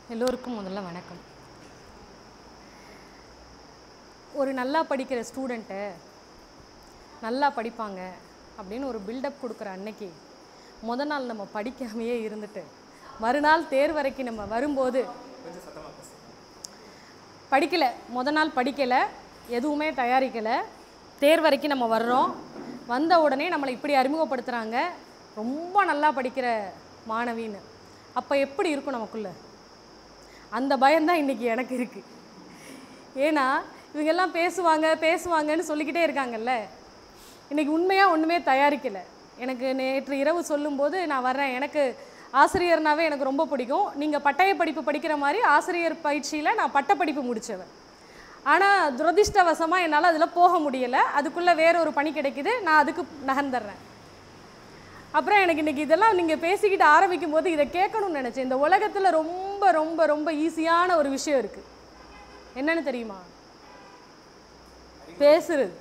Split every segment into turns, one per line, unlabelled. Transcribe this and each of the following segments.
எல்லோருக்கும் முதல்ல வணக்கம் ஒரு நல்லா படிக்கிற ஸ்டூடெண்ட்டை நல்லா படிப்பாங்க அப்படின்னு ஒரு பில்டப் கொடுக்குற அன்னைக்கு முத நாள் நம்ம படிக்காமையே இருந்துட்டு மறுநாள் தேர்வறைக்கு நம்ம வரும்போது படிக்கலை முத நாள் படிக்கலை எதுவுமே தயாரிக்கலை தேர்வறைக்கு நம்ம வர்றோம் வந்த உடனே நம்மளை இப்படி அறிமுகப்படுத்துகிறாங்க ரொம்ப நல்லா படிக்கிற மாணவின்னு அப்போ எப்படி இருக்கும் நமக்குள்ள அந்த பயம்தான் இன்றைக்கி எனக்கு இருக்குது ஏன்னா இவங்கெல்லாம் பேசுவாங்க பேசுவாங்கன்னு சொல்லிக்கிட்டே இருக்காங்கல்ல இன்றைக்கி உண்மையாக ஒன்றுமே தயாரிக்கலை எனக்கு நேற்று இரவு சொல்லும்போது நான் வர்றேன் எனக்கு ஆசிரியர்னாவே எனக்கு ரொம்ப பிடிக்கும் நீங்கள் பட்டய படிப்பு படிக்கிற மாதிரி ஆசிரியர் பயிற்சியில் நான் பட்டப்படிப்பு முடித்தவன் ஆனால் துரதிர்ஷ்டவசமாக என்னால் அதில் போக முடியலை அதுக்குள்ளே வேற ஒரு பணி கிடைக்குது நான் அதுக்கு நகர்ந்துடுறேன் அப்புறம் எனக்கு இன்னைக்கு இதெல்லாம் நீங்கள் பேசிக்கிட்டு ஆரம்பிக்கும் போது இதை கேட்கணும்னு நினச்சேன் இந்த உலகத்தில் ரொம்ப ரொம்ப ரொம்ப ஈஸியான ஒரு விஷயம் இருக்குது என்னன்னு தெரியுமா பேசுறது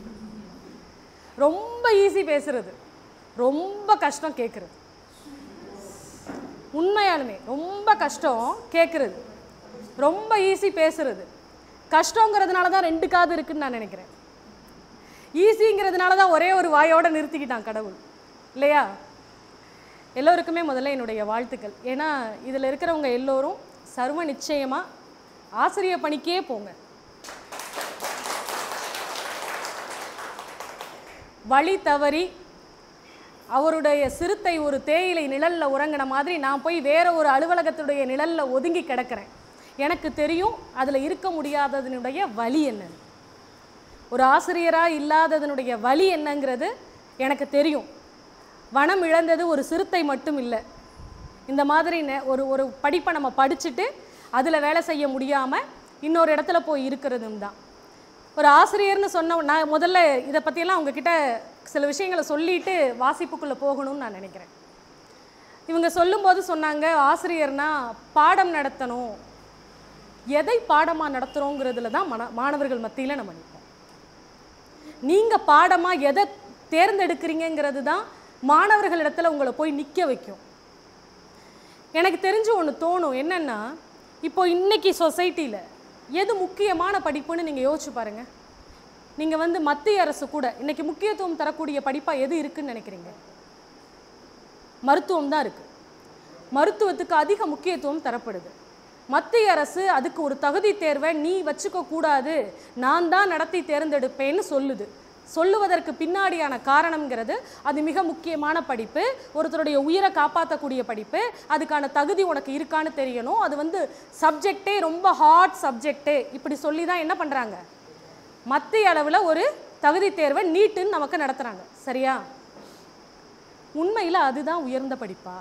ரொம்ப ஈஸி பேசுறது ரொம்ப கஷ்டம் கேட்குறது உண்மையாலுமே ரொம்ப கஷ்டம் கேட்குறது ரொம்ப ஈஸி பேசுறது கஷ்டங்கிறதுனால தான் ரெண்டு காது இருக்குன்னு நான் நினைக்கிறேன் ஈஸிங்கிறதுனால தான் ஒரே ஒரு வாயோட நிறுத்திக்கிட்டான் கடவுள் இல்லையா எல்லோருக்குமே முதல்ல என்னுடைய வாழ்த்துக்கள் ஏன்னா இதில் இருக்கிறவங்க எல்லோரும் சர்வ நிச்சயமாக ஆசிரியர் பணிக்கே போங்க வழி தவறி அவருடைய சிறுத்தை ஒரு தேயிலை நிழல்ல உறங்கின மாதிரி நான் போய் வேற ஒரு அலுவலகத்துடைய நிழல்ல ஒதுங்கி கிடக்கிறேன் எனக்கு தெரியும் அதில் இருக்க முடியாததனுடைய வழி என்னன்னு ஒரு ஆசிரியராக இல்லாததனுடைய வழி என்னங்கிறது எனக்கு தெரியும் வனம் இழந்தது ஒரு சிறுத்தை மட்டும் இல்லை இந்த மாதிரி நெ- ஒரு ஒரு படிப்பை நம்ம படிச்சுட்டு அதில் வேலை செய்ய முடியாமல் இன்னொரு இடத்துல போய் இருக்கிறதும் தான் ஒரு ஆசிரியர்னு சொன்ன நான் முதல்ல இதை பற்றியெல்லாம் உங்ககிட்ட சில விஷயங்களை சொல்லிட்டு வாசிப்புக்குள்ளே போகணும்னு நான் நினைக்கிறேன் இவங்க சொல்லும்போது சொன்னாங்க ஆசிரியர்னா பாடம் நடத்தணும் எதை பாடமாக நடத்துகிறோங்கிறதுல தான் மன மாணவர்கள் மத்தியில் நம்ம நிற்போம் நீங்கள் பாடமாக எதை தேர்ந்தெடுக்கிறீங்கங்கிறது தான் மாணவர்களிடத்துல உங்களை போய் நிற்க வைக்கும் எனக்கு தெரிஞ்சு ஒன்று தோணும் என்னென்னா இப்போ இன்னைக்கு சொசைட்டியில் எது முக்கியமான படிப்புன்னு நீங்கள் யோசிச்சு பாருங்கள் நீங்கள் வந்து மத்திய அரசு கூட இன்னைக்கு முக்கியத்துவம் தரக்கூடிய படிப்பாக எது இருக்குன்னு நினைக்கிறீங்க மருத்துவம் தான் இருக்குது மருத்துவத்துக்கு அதிக முக்கியத்துவம் தரப்படுது மத்திய அரசு அதுக்கு ஒரு தகுதி தேர்வை நீ வச்சுக்க கூடாது நான் தான் நடத்தி தேர்ந்தெடுப்பேன்னு சொல்லுது சொல்லுவதற்கு பின்னாடியான காரணம்ங்கிறது அது மிக முக்கியமான படிப்பு ஒருத்தருடைய உயிரை காப்பாற்றக்கூடிய படிப்பு அதுக்கான தகுதி உனக்கு இருக்கான்னு தெரியணும் அது வந்து சப்ஜெக்டே ரொம்ப ஹாட் சப்ஜெக்டே இப்படி சொல்லி தான் என்ன பண்ணுறாங்க மத்திய அளவில் ஒரு தகுதி தேர்வை நீட்டுன்னு நமக்கு நடத்துகிறாங்க சரியா உண்மையில் அதுதான் உயர்ந்த படிப்பா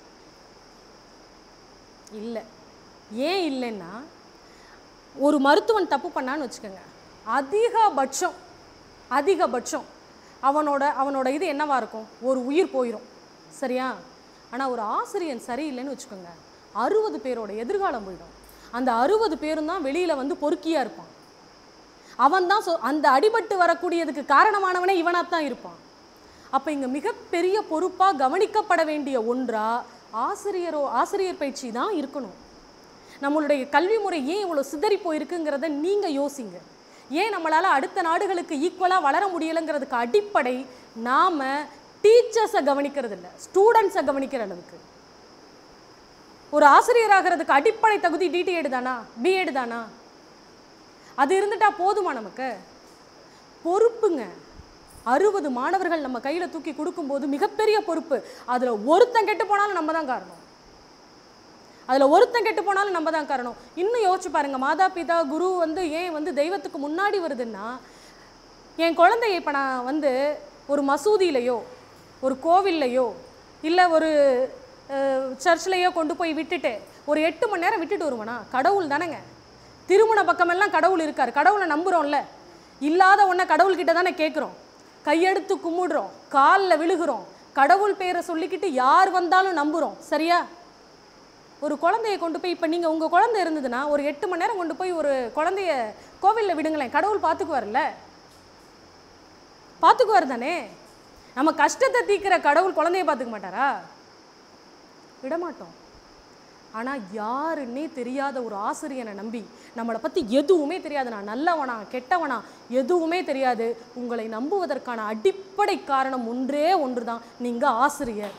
இல்லை ஏன் இல்லைன்னா ஒரு மருத்துவன் தப்பு பண்ணான்னு வச்சுக்கோங்க அதிகபட்சம் அதிகபட்சம் அவனோட அவனோட இது என்னவா இருக்கும் ஒரு உயிர் போயிடும் சரியா ஆனால் ஒரு ஆசிரியன் சரியில்லைன்னு வச்சுக்கோங்க அறுபது பேரோட எதிர்காலம் போயிடும் அந்த அறுபது பேரும் தான் வெளியில் வந்து பொறுக்கியாக இருப்பான் அவன் தான் சொ அந்த அடிபட்டு வரக்கூடியதுக்கு காரணமானவனே இவனாக தான் இருப்பான் அப்போ இங்கே மிகப்பெரிய பொறுப்பாக கவனிக்கப்பட வேண்டிய ஒன்றா ஆசிரியரோ ஆசிரியர் பயிற்சி தான் இருக்கணும் நம்மளுடைய கல்வி முறை ஏன் இவ்வளோ சிதறி போயிருக்குங்கிறத நீங்கள் யோசிங்க ஏன் நம்மளால் அடுத்த நாடுகளுக்கு ஈக்குவலாக வளர முடியலைங்கிறதுக்கு அடிப்படை நாம் டீச்சர்ஸை கவனிக்கிறது இல்லை ஸ்டூடெண்ட்ஸை கவனிக்கிற அளவுக்கு ஒரு ஆசிரியராகிறதுக்கு அடிப்படை தகுதி டிடிஎட் தானா பிஎட் தானா அது இருந்துட்டா போதுமா நமக்கு பொறுப்புங்க அறுபது மாணவர்கள் நம்ம கையில் தூக்கி கொடுக்கும்போது மிகப்பெரிய பொறுப்பு அதில் ஒருத்தன் கெட்டு போனாலும் நம்ம தான் காரணம் அதில் ஒருத்தன் கெட்டு போனாலும் நம்ம தான் காரணம் இன்னும் யோசிச்சு பாருங்க மாதா பிதா குரு வந்து ஏன் வந்து தெய்வத்துக்கு முன்னாடி வருதுன்னா என் குழந்தைய இப்போ நான் வந்து ஒரு மசூதியிலையோ ஒரு கோவில்லையோ இல்லை ஒரு சர்ச்லையோ கொண்டு போய் விட்டுட்டு ஒரு எட்டு மணி நேரம் விட்டுட்டு வருவானா கடவுள் தானேங்க திருமண பக்கமெல்லாம் கடவுள் இருக்கார் கடவுளை நம்புகிறோம்ல இல்லாத ஒன்றை கடவுள்கிட்ட தானே கேட்குறோம் கையெடுத்து கும்பிடுறோம் காலில் விழுகிறோம் கடவுள் பேரை சொல்லிக்கிட்டு யார் வந்தாலும் நம்புகிறோம் சரியா ஒரு குழந்தைய கொண்டு போய் இப்போ நீங்கள் உங்கள் குழந்தை இருந்ததுன்னா ஒரு எட்டு மணி நேரம் கொண்டு போய் ஒரு குழந்தைய கோவிலில் விடுங்களேன் கடவுள் பார்த்துக்குவார்ல பார்த்துக்குவார் தானே நம்ம கஷ்டத்தை தீக்கிற கடவுள் குழந்தைய பார்த்துக்க மாட்டாரா விடமாட்டோம் ஆனால் யாருன்னே தெரியாத ஒரு ஆசிரியனை நம்பி நம்மளை பற்றி எதுவுமே தெரியாது நான் நல்லவனா கெட்டவனா எதுவுமே தெரியாது உங்களை நம்புவதற்கான அடிப்படை காரணம் ஒன்றே ஒன்று தான் நீங்கள் ஆசிரியர்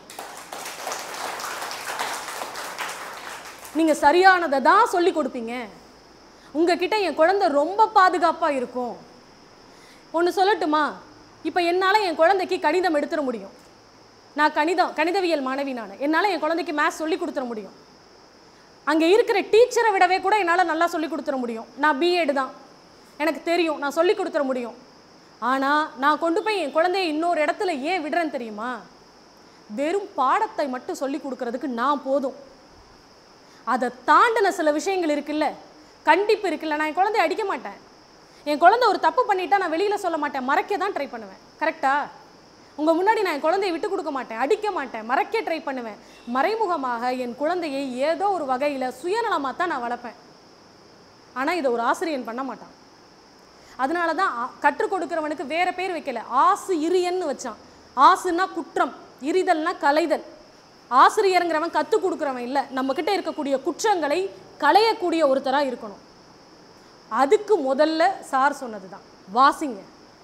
நீங்கள் சரியானதை தான் சொல்லி கொடுப்பீங்க உங்ககிட்ட என் குழந்தை ரொம்ப பாதுகாப்பாக இருக்கும் ஒன்று சொல்லட்டுமா இப்போ என்னால் என் குழந்தைக்கு கணிதம் எடுத்துட முடியும் நான் கணிதம் கணிதவியல் மாணவி நான் என்னால் என் குழந்தைக்கு மேத்ஸ் சொல்லி கொடுத்துட முடியும் அங்கே இருக்கிற டீச்சரை விடவே கூட என்னால் நல்லா சொல்லி கொடுத்துட முடியும் நான் பிஎட் தான் எனக்கு தெரியும் நான் சொல்லி கொடுத்துட முடியும் ஆனால் நான் கொண்டு போய் என் குழந்தைய இன்னொரு இடத்துல ஏன் விடுறேன்னு தெரியுமா வெறும் பாடத்தை மட்டும் சொல்லி கொடுக்கறதுக்கு நான் போதும் அதை தாண்டின சில விஷயங்கள் இருக்குல்ல கண்டிப்பு இருக்குல்ல நான் என் குழந்தைய அடிக்க மாட்டேன் என் குழந்தை ஒரு தப்பு பண்ணிட்டா நான் வெளியில் சொல்ல மாட்டேன் மறைக்க தான் ட்ரை பண்ணுவேன் கரெக்டா உங்கள் முன்னாடி நான் என் குழந்தையை விட்டு கொடுக்க மாட்டேன் அடிக்க மாட்டேன் மறைக்க ட்ரை பண்ணுவேன் மறைமுகமாக என் குழந்தையை ஏதோ ஒரு வகையில் சுயநலமாக தான் நான் வளர்ப்பேன் ஆனால் இதை ஒரு ஆசிரியன் பண்ண மாட்டான் அதனால தான் ஆ- கற்றுக் கொடுக்கிறவனுக்கு வேற பேர் வைக்கல ஆசு இரியன்னு வச்சான் ஆசுன்னா குற்றம் இரிதல்னா கலைதல் ஆசிரியருங்கிறவன் கற்றுக் கொடுக்குறவன் இல்லை நம்மக்கிட்ட இருக்கக்கூடிய குற்றங்களை களையக்கூடிய ஒருத்தராக இருக்கணும் அதுக்கு முதல்ல சார் சொன்னது தான் வாசிங்க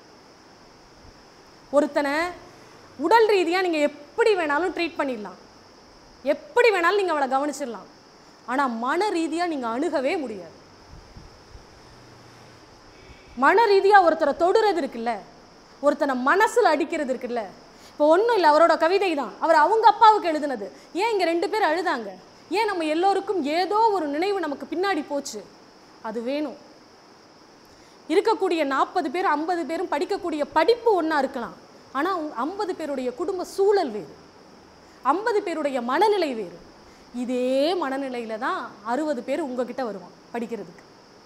ஒருத்தனை உடல் ரீதியாக நீங்கள் எப்படி வேணாலும் ட்ரீட் பண்ணிடலாம் எப்படி வேணாலும் நீங்கள் அவளை கவனிச்சிடலாம் ஆனால் மன ரீதியாக நீங்கள் அணுகவே முடியாது மன ரீதியாக ஒருத்தரை தொடுறது இருக்குல்ல ஒருத்தனை மனசில் அடிக்கிறது இருக்குல்ல இப்போ ஒன்றும் இல்லை அவரோட கவிதை தான் அவர் அவங்க அப்பாவுக்கு எழுதுனது ஏன் இங்கே ரெண்டு பேர் அழுதாங்க ஏன் நம்ம எல்லோருக்கும் ஏதோ ஒரு நினைவு நமக்கு பின்னாடி போச்சு அது வேணும் இருக்கக்கூடிய நாற்பது பேர் ஐம்பது பேரும் படிக்கக்கூடிய படிப்பு ஒன்றா இருக்கலாம் ஆனால் ஐம்பது பேருடைய குடும்ப சூழல் வேறு ஐம்பது பேருடைய மனநிலை வேறு இதே மனநிலையில் தான் அறுபது பேர் உங்ககிட்ட வருவான் படிக்கிறதுக்கு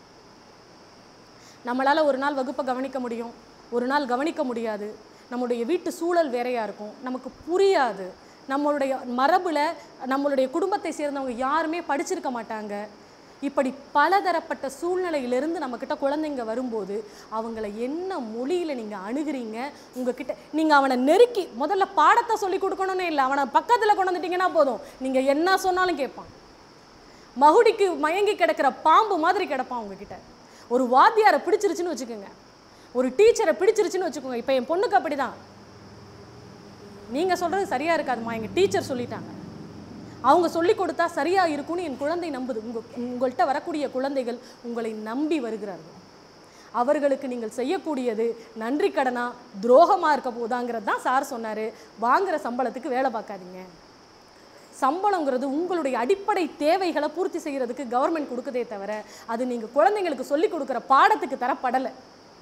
நம்மளால் ஒரு நாள் வகுப்பை கவனிக்க முடியும் ஒரு நாள் கவனிக்க முடியாது நம்முடைய வீட்டு சூழல் வேறையாக இருக்கும் நமக்கு புரியாது நம்மளுடைய மரபில் நம்மளுடைய குடும்பத்தை சேர்ந்தவங்க யாருமே படிச்சிருக்க மாட்டாங்க இப்படி பலதரப்பட்ட சூழ்நிலையிலிருந்து நம்மக்கிட்ட குழந்தைங்க வரும்போது அவங்கள என்ன மொழியில் நீங்கள் அணுகுறீங்க உங்ககிட்ட நீங்கள் அவனை நெருக்கி முதல்ல பாடத்தை சொல்லி கொடுக்கணும்னே இல்லை அவனை பக்கத்தில் கொண்டு வந்துட்டீங்கன்னா போதும் நீங்கள் என்ன சொன்னாலும் கேட்பான் மகுடிக்கு மயங்கி கிடக்கிற பாம்பு மாதிரி கிடப்பான் உங்ககிட்ட ஒரு வாத்தியாரை பிடிச்சிருச்சுன்னு வச்சுக்கோங்க ஒரு டீச்சரை பிடிச்சிருச்சுன்னு வச்சுக்கோங்க இப்போ என் பொண்ணுக்கு அப்படிதான் நீங்கள் சொல்கிறது சரியாக இருக்காதும்மா எங்கள் டீச்சர் சொல்லிட்டாங்க அவங்க சொல்லி கொடுத்தா சரியாக இருக்கும்னு என் குழந்தை நம்புது உங்கள் உங்கள்கிட்ட வரக்கூடிய குழந்தைகள் உங்களை நம்பி வருகிறார்கள் அவர்களுக்கு நீங்கள் செய்யக்கூடியது நன்றி கடனா துரோகமாக இருக்க போதாங்கிறது தான் சார் சொன்னார் வாங்குற சம்பளத்துக்கு வேலை பார்க்காதீங்க சம்பளங்கிறது உங்களுடைய அடிப்படை தேவைகளை பூர்த்தி செய்கிறதுக்கு கவர்மெண்ட் கொடுக்குதே தவிர அது நீங்கள் குழந்தைங்களுக்கு சொல்லி கொடுக்குற பாடத்துக்கு தரப்படலை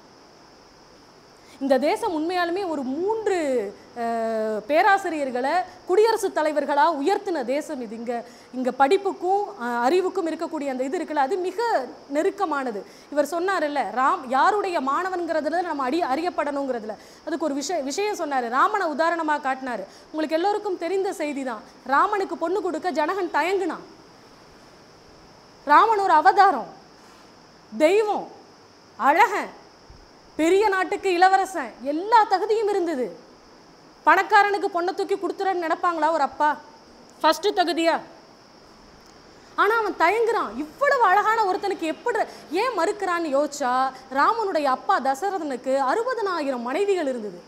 இந்த தேசம் உண்மையாலுமே ஒரு மூன்று அஹ், பேராசிரியர்களை குடியரசுத் தலைவர்களாக உயர்த்தின தேசம் இது இங்கே இங்கே படிப்புக்கும் அஹ், அறிவுக்கும் இருக்கக்கூடிய அந்த இது இருக்குல்ல அது மிக நெருக்கமானது இவர் சொன்னார்ல ராம் யாருடைய மாணவன்கிறதுல நம்ம அடி அறியப்படணுங்கிறதுல அதுக்கு ஒரு விஷய விஷயம் சொன்னார் ராமனை உதாரணமாக காட்டினார் உங்களுக்கு எல்லோருக்கும் தெரிந்த செய்தி தான் ராமனுக்கு பொண்ணு கொடுக்க ஜனகன் தயங்குனான் ராமன் ஒரு அவதாரம் தெய்வம் அழகன் பெரிய நாட்டுக்கு இளவரசன் எல்லா தகுதியும் இருந்தது பணக்காரனுக்கு பொண்ணை தூக்கி கொடுத்துறன்னு நினைப்பாங்களா ஒரு அப்பா ஃபஸ்ட்டு தகுதியா ஆனால் அவன் தயங்குறான் இவ்வளவு அழகான ஒருத்தனுக்கு எப்படி ஏன் மறுக்கிறான்னு யோசிச்சா ராமனுடைய அப்பா தசரதனுக்கு அறுபதனாயிரம் மனைவிகள் இருந்தது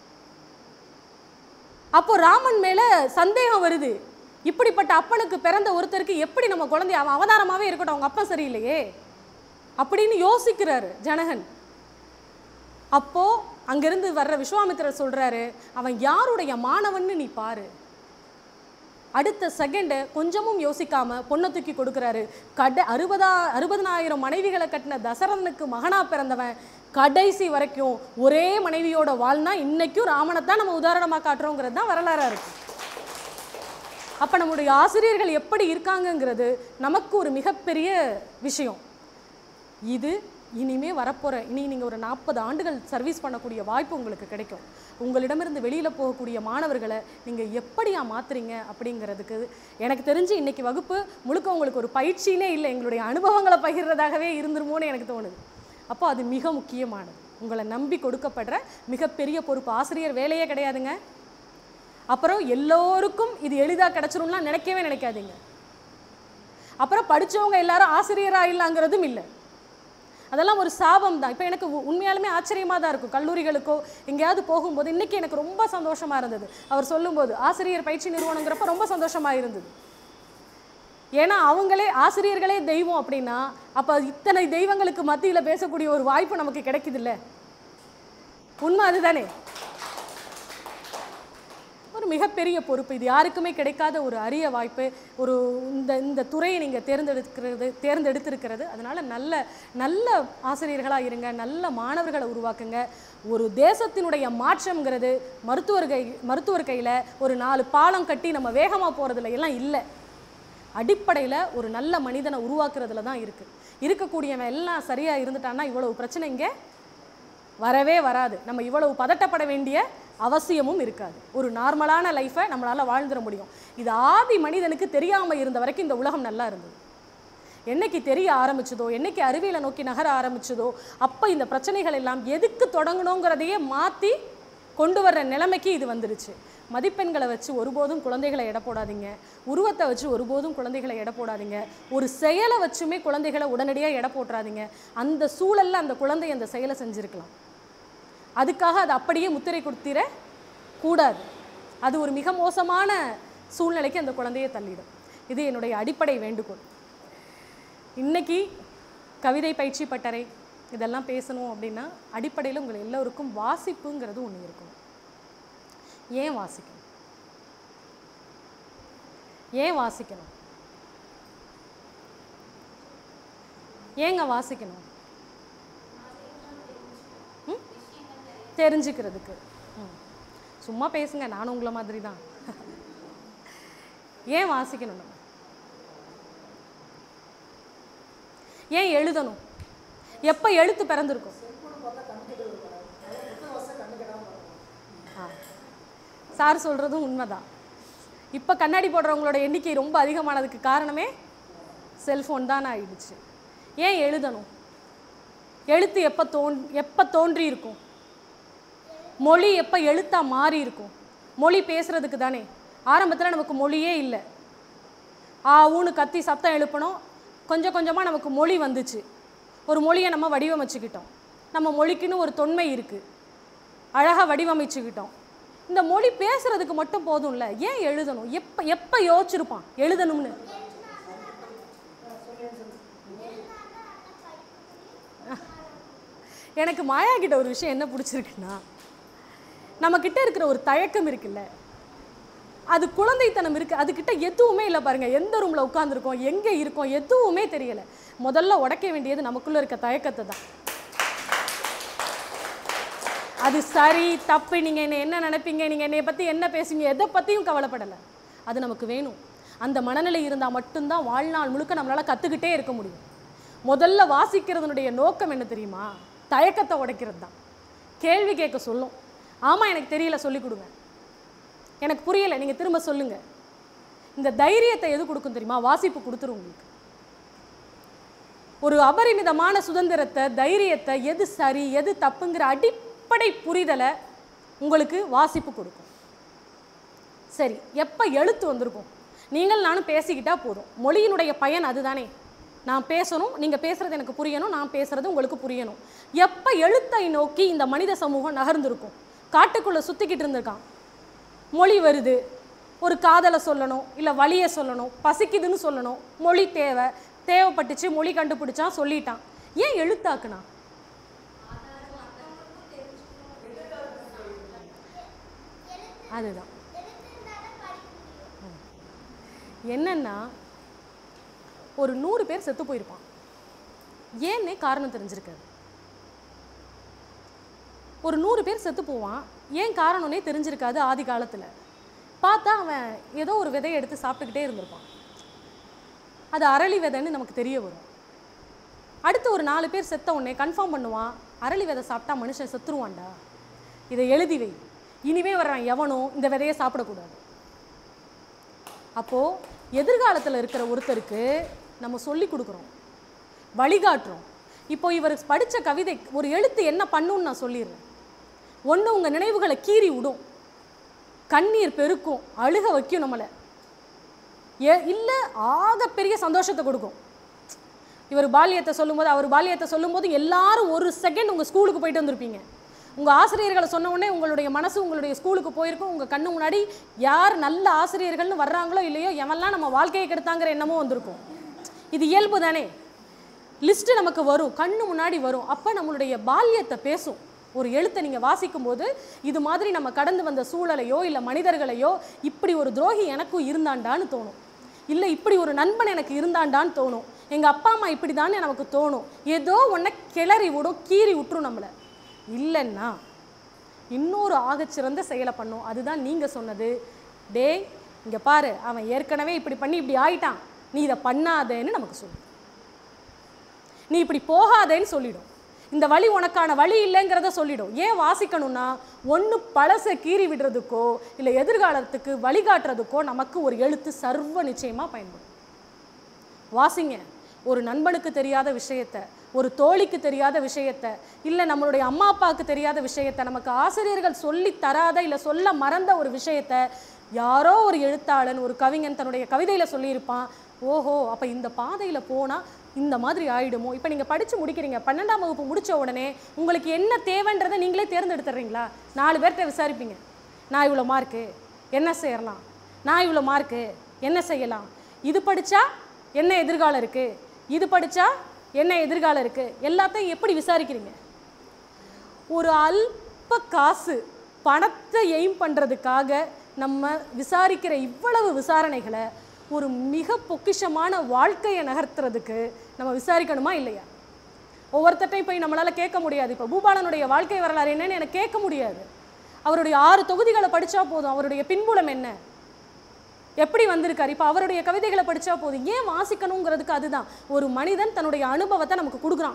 அப்போ ராமன் மேல சந்தேகம் வருது இப்படிப்பட்ட அப்பனுக்கு பிறந்த ஒருத்தருக்கு எப்படி நம்ம குழந்தை அவன் அவதாரமாவே இருக்கட்டும் அவங்க அப்பா சரியில்லையே அப்படின்னு யோசிக்கிறாரு ஜனகன் அப்போ அங்கிருந்து வர்ற விஸ்வாமித்திரர் சொல்றாரு அவன் யாருடைய மாணவன்னு நீ பாரு அடுத்த செகண்டு கொஞ்சமும் யோசிக்காம பொண்ணை தூக்கி கொடுக்குறாரு கட அறுபதா அறுபதனாயிரம் மனைவிகளை கட்டின தசரதனுக்கு மகனா பிறந்தவன் கடைசி வரைக்கும் ஒரே மனைவியோட வாழ்னா இன்னைக்கும் ராமனை தான் நம்ம உதாரணமாக காட்டுறோங்கிறது தான் வரலாறா இருக்கு அப்போ நம்முடைய ஆசிரியர்கள் எப்படி இருக்காங்கங்கிறது நமக்கு ஒரு மிகப்பெரிய விஷயம் இது இனிமே வரப்போகிற இனி நீங்கள் ஒரு நாற்பது ஆண்டுகள் சர்வீஸ் பண்ணக்கூடிய வாய்ப்பு உங்களுக்கு கிடைக்கும் உங்களிடமிருந்து வெளியில் போகக்கூடிய மாணவர்களை நீங்கள் எப்படியா மாற்றுறீங்க அப்படிங்கிறதுக்கு எனக்கு தெரிஞ்சு இன்னைக்கு வகுப்பு முழுக்க உங்களுக்கு ஒரு பயிற்சியிலே இல்லை எங்களுடைய அனுபவங்களை பகிர்றதாகவே இருந்துருமோன்னு எனக்கு தோணுது அப்போ அது மிக முக்கியமானது உங்களை நம்பி கொடுக்கப்படுற மிகப்பெரிய பொறுப்பு ஆசிரியர் வேலையே கிடையாதுங்க அப்புறம் எல்லோருக்கும் இது எளிதாக கிடச்சிரும்லாம் நினைக்கவே நினைக்காதீங்க அப்புறம் படிச்சவங்க எல்லாரும் ஆசிரியராக இல்லைங்கிறதும் இல்லை அதெல்லாம் ஒரு சாபம் தான் இப்போ எனக்கு உ- உண்மையாலுமே ஆச்சரியமாக தான் இருக்கும் கல்லூரிகளுக்கோ எங்கேயாவது போகும்போது இன்னைக்கு எனக்கு ரொம்ப சந்தோஷமா இருந்தது அவர் சொல்லும்போது ஆசிரியர் பயிற்சி நிறுவனங்கிறப்ப ரொம்ப சந்தோஷமா இருந்தது ஏன்னா அவங்களே ஆசிரியர்களே தெய்வம் அப்படின்னா அப்போ இத்தனை தெய்வங்களுக்கு மத்தியில் பேசக்கூடிய ஒரு வாய்ப்பு நமக்கு கிடைக்குதுல்ல உண்மை அதுதானே ஒரு மிகப்பெரிய பொறுப்பு இது யாருக்குமே கிடைக்காத ஒரு அரிய வாய்ப்பு ஒரு இந்த இந்த துறையை நீங்கள் தேர்ந்தெடுக்கிறது தேர்ந்தெடுத்திருக்கிறது அதனால் நல்ல நல்ல ஆசிரியர்களாக இருங்க நல்ல மாணவர்களை உருவாக்குங்க ஒரு தேசத்தினுடைய மாற்றம்ங்கிறது மருத்துவர் கை மருத்துவர் கையில் ஒரு நாலு பாலம் கட்டி நம்ம வேகமாக போகிறதுல எல்லாம் இல்லை அடிப்படையில் ஒரு நல்ல மனிதனை உருவாக்குறதுல தான் இருக்குது இருக்கக்கூடியவன் எல்லாம் சரியாக இருந்துட்டான்னா இவ்வளவு பிரச்சனை இங்கே வரவே வராது நம்ம இவ்வளவு பதட்டப்பட வேண்டிய அவசியமும் இருக்காது ஒரு நார்மலான லைஃப்பை நம்மளால் வாழ்ந்துட முடியும் இது ஆதி மனிதனுக்கு தெரியாமல் இருந்த வரைக்கும் இந்த உலகம் நல்லா இருந்தது என்னைக்கு தெரிய ஆரம்பிச்சதோ என்னைக்கு அறிவியலை நோக்கி நகர ஆரம்பிச்சதோ அப்போ இந்த பிரச்சனைகள் எல்லாம் எதுக்கு தொடங்கணுங்கிறதையே மாற்றி கொண்டு வர்ற நிலைமைக்கு இது வந்துருச்சு மதிப்பெண்களை வச்சு ஒருபோதும் குழந்தைகளை எடை போடாதீங்க உருவத்தை வச்சு ஒருபோதும் குழந்தைகளை எடை போடாதீங்க ஒரு செயலை வச்சுமே குழந்தைகளை உடனடியாக எடை போட்டுறாதீங்க அந்த சூழல்ல அந்த குழந்தை அந்த செயலை செஞ்சுருக்கலாம் அதுக்காக அது அப்படியே முத்திரை கொடுத்திட கூடாது அது ஒரு மிக மோசமான சூழ்நிலைக்கு அந்த குழந்தையை தள்ளிடும் இது என்னுடைய அடிப்படை வேண்டுகோள் இன்னைக்கு கவிதை பயிற்சி பட்டறை இதெல்லாம் பேசணும் அப்படின்னா அடிப்படையில் உங்கள் எல்லோருக்கும் வாசிப்புங்கிறது ஒன்று இருக்கணும் ஏன் வாசிக்கணும் ஏன் வாசிக்கணும் ஏங்க வாசிக்கணும் ம்? தெரிஞ்சுக்கிறதுக்கு ம். சும்மா பேசுங்க நானும் உங்களை மாதிரி தான் ஏன் வாசிக்கணும் நம்ம ஏன் எழுதணும் எப்போ எழுத்து பிறந்திருக்கும் ஆ. சார் சொல்கிறதும் உண்மைதான் இப்போ கண்ணாடி போடுறவங்களோட எண்ணிக்கை ரொம்ப அதிகமானதுக்கு காரணமே செல்ஃபோன் தான் ஆயிடுச்சு ஏன் எழுதணும் எழுத்து எப்போ தோன் எப்போ தோன்றி இருக்கும் மொழி எப்போ எழுத்தா மாறி இருக்கும் மொழி பேசுறதுக்கு தானே ஆரம்பத்தில் நமக்கு மொழியே இல்லை ஆ ஊன்னு கத்தி சத்தம் எழுப்பணும் கொஞ்சம் கொஞ்சமாக நமக்கு மொழி வந்துச்சு ஒரு மொழியை நம்ம வடிவமைச்சுக்கிட்டோம் நம்ம மொழிக்குன்னு ஒரு தொன்மை இருக்குது அழகாக வடிவமைச்சுக்கிட்டோம் இந்த மொழி பேசுறதுக்கு மட்டும் போதும்ல ஏன் எழுதணும் எப்போ எப்போ யோசிச்சிருப்பான் எழுதணும்னு எனக்கு மாயா கிட்ட ஒரு விஷயம் என்ன பிடிச்சிருக்குன்னா நம்ம கிட்ட இருக்கிற ஒரு தயக்கம் இருக்குல்ல அது குழந்தைத்தனம் இருக்கு அதுகிட்ட எதுவுமே இல்லை பாருங்க எந்த ரூம்ல உட்காந்துருக்கோம் எங்கே இருக்கோம் எதுவுமே தெரியல முதல்ல உடைக்க வேண்டியது நமக்குள்ள இருக்க தயக்கத்தை தான் அது சரி தப்பு நீங்கள் என்ன என்ன நினைப்பீங்க நீங்கள் என்னை பற்றி என்ன பேசுவீங்க எதை பற்றியும் கவலைப்படலை அது நமக்கு வேணும் அந்த மனநிலை இருந்தால் மட்டும்தான் வாழ்நாள் முழுக்க நம்மளால் கற்றுக்கிட்டே இருக்க முடியும் முதல்ல வாசிக்கிறதுனுடைய நோக்கம் என்ன தெரியுமா தயக்கத்தை உடைக்கிறது தான் கேள்வி கேட்க சொல்லும் ஆமாம் எனக்கு தெரியல சொல்லிக் கொடுங்க எனக்கு புரியலை நீங்கள் திரும்ப சொல்லுங்கள் இந்த தைரியத்தை எது கொடுக்கும் தெரியுமா வாசிப்பு கொடுத்துரும் உங்களுக்கு ஒரு அபரிமிதமான சுதந்திரத்தை தைரியத்தை எது சரி எது தப்புங்கிற அடிப்படை புரிதலை உங்களுக்கு வாசிப்பு கொடுக்கும் சரி எப்போ எழுத்து வந்திருக்கும் நீங்கள் நானும் பேசிக்கிட்டா போதும் மொழியினுடைய பயன் அதுதானே நான் பேசணும் நீங்கள் பேசுறது எனக்கு புரியணும் நான் பேசுறது உங்களுக்கு புரியணும் எப்போ எழுத்தை நோக்கி இந்த மனித சமூகம் நகர்ந்திருக்கும் காட்டுக்குள்ளே சுற்றிக்கிட்டு இருந்திருக்கான் மொழி வருது ஒரு காதலை சொல்லணும் இல்லை வலியை சொல்லணும் பசிக்குதுன்னு சொல்லணும் மொழி தேவை தேவைப்பட்டுச்சு மொழி கண்டுபிடிச்சான் சொல்லிட்டான் ஏன் எழுத்தாக்குனா அதுதான் ம். என்னன்னா ஒரு நூறு பேர் செத்து போயிருப்பான் ஏன்னே காரணம் தெரிஞ்சிருக்காது ஒரு நூறு பேர் செத்து போவான் ஏன் காரணம்னே தெரிஞ்சிருக்காது ஆதி காலத்தில் பார்த்தா அவன் ஏதோ ஒரு விதையை எடுத்து சாப்பிட்டுக்கிட்டே இருந்திருப்பான் அது அரளி விதைன்னு நமக்கு தெரிய வரும் அடுத்து ஒரு நாலு பேர் செத்த உடனே கன்ஃபார்ம் பண்ணுவான் அரளி விதை சாப்பிட்டா மனுஷன் செத்துருவான்டா இதை எழுதி வை இனிமே வர்றான் எவனும் இந்த விதையை சாப்பிடக்கூடாது அப்போது எதிர்காலத்தில் இருக்கிற ஒருத்தருக்கு நம்ம சொல்லி கொடுக்குறோம் வழிகாட்டுறோம் இப்போ இவர் படித்த கவிதை ஒரு எழுத்து என்ன பண்ணுன்னு நான் சொல்லிடுறேன் ஒன்று உங்கள் நினைவுகளை கீறி விடும் கண்ணீர் பெருக்கும் அழுக வைக்கும் நம்மளை ஏ இல்லை ஆகப்பெரிய சந்தோஷத்தை கொடுக்கும் இவர் பால்யத்தை சொல்லும்போது அவர் பால்யத்தை சொல்லும்போது எல்லாரும் ஒரு செகண்ட் உங்கள் ஸ்கூலுக்கு போயிட்டு வந்திருப்பீங்க உங்கள் ஆசிரியர்களை சொன்ன உடனே உங்களுடைய மனசு உங்களுடைய ஸ்கூலுக்கு போயிருக்கும் உங்கள் கண்ணு முன்னாடி யார் நல்ல ஆசிரியர்கள்னு வர்றாங்களோ இல்லையோ எவன்லாம் நம்ம வாழ்க்கையை கெடுத்தாங்கிற எண்ணமும் வந்திருக்கும் இது இயல்பு தானே லிஸ்ட்டு நமக்கு வரும் கண்ணு முன்னாடி வரும் அப்போ நம்மளுடைய பால்யத்தை பேசும் ஒரு எழுத்தை நீங்கள் வாசிக்கும்போது இது மாதிரி நம்ம கடந்து வந்த சூழலையோ இல்லை மனிதர்களையோ இப்படி ஒரு துரோகி எனக்கும் இருந்தாண்டான்னு தோணும் இல்லை இப்படி ஒரு நண்பன் எனக்கு இருந்தாண்டான்னு தோணும் எங்கள் அப்பா அம்மா இப்படி தானே நமக்கு தோணும் ஏதோ ஒன்றை கிளறி விடும் கீறி விட்டுரும் நம்மளை இல்லைன்னா இன்னொரு ஆகச்சிறந்த செயலை பண்ணும் அதுதான் நீங்கள் சொன்னது டேய் இங்கே பாரு அவன் ஏற்கனவே இப்படி பண்ணி இப்படி ஆயிட்டான் நீ இதை பண்ணாதேன்னு நமக்கு சொல்லு நீ இப்படி போகாதேன்னு சொல்லிடும் இந்த வழி உனக்கான வழி இல்லைங்கிறத சொல்லிடும் ஏன் வாசிக்கணும்னா ஒன்று பழசை கீறி விடுறதுக்கோ இல்லை எதிர்காலத்துக்கு வழிகாட்டுறதுக்கோ நமக்கு ஒரு எழுத்து சர்வ நிச்சயமாக பயன்படும் வாசிங்க ஒரு நண்பனுக்கு தெரியாத விஷயத்த ஒரு தோழிக்கு தெரியாத விஷயத்த இல்லை நம்மளுடைய அம்மா அப்பாவுக்கு தெரியாத விஷயத்த நமக்கு ஆசிரியர்கள் சொல்லி தராத இல்லை சொல்ல மறந்த ஒரு விஷயத்த யாரோ ஒரு எழுத்தாளன் ஒரு கவிஞன் தன்னுடைய கவிதையில் சொல்லியிருப்பான் ஓஹோ அப்போ இந்த பாதையில் போனால் இந்த மாதிரி ஆயிடுமோ இப்போ நீங்கள் படித்து முடிக்கிறீங்க பன்னெண்டாம் வகுப்பு முடிச்ச உடனே உங்களுக்கு என்ன தேவைன்றதை நீங்களே தேர்ந்தெடுத்துறீங்களா நாலு பேர்கிட்ட விசாரிப்பீங்க நான் இவ்வளோ மார்க்கு என்ன செய்யலாம் நான் இவ்வளோ மார்க்கு என்ன செய்யலாம் இது படித்தா என்ன எதிர்காலம் இருக்குது இது படித்தா என்ன எதிர்காலம் இருக்குது எல்லாத்தையும் எப்படி விசாரிக்கிறீங்க ஒரு அல்ப காசு பணத்தை எய்ம் பண்ணுறதுக்காக நம்ம விசாரிக்கிற இவ்வளவு விசாரணைகளை ஒரு மிக பொக்கிஷமான வாழ்க்கையை நகர்த்துறதுக்கு நம்ம விசாரிக்கணுமா இல்லையா ஒவ்வொருத்தட்டையும் போய் நம்மளால் கேட்க முடியாது இப்போ பூபாலனுடைய வாழ்க்கை வரலாறு என்னன்னு எனக்கு கேட்க முடியாது அவருடைய ஆறு தொகுதிகளை படித்தா போதும் அவருடைய பின்புலம் என்ன எப்படி வந்திருக்காரு இப்போ அவருடைய கவிதைகளை படித்தா போதும் ஏன் வாசிக்கணுங்கிறதுக்கு அதுதான் ஒரு மனிதன் தன்னுடைய அனுபவத்தை நமக்கு கொடுக்குறான்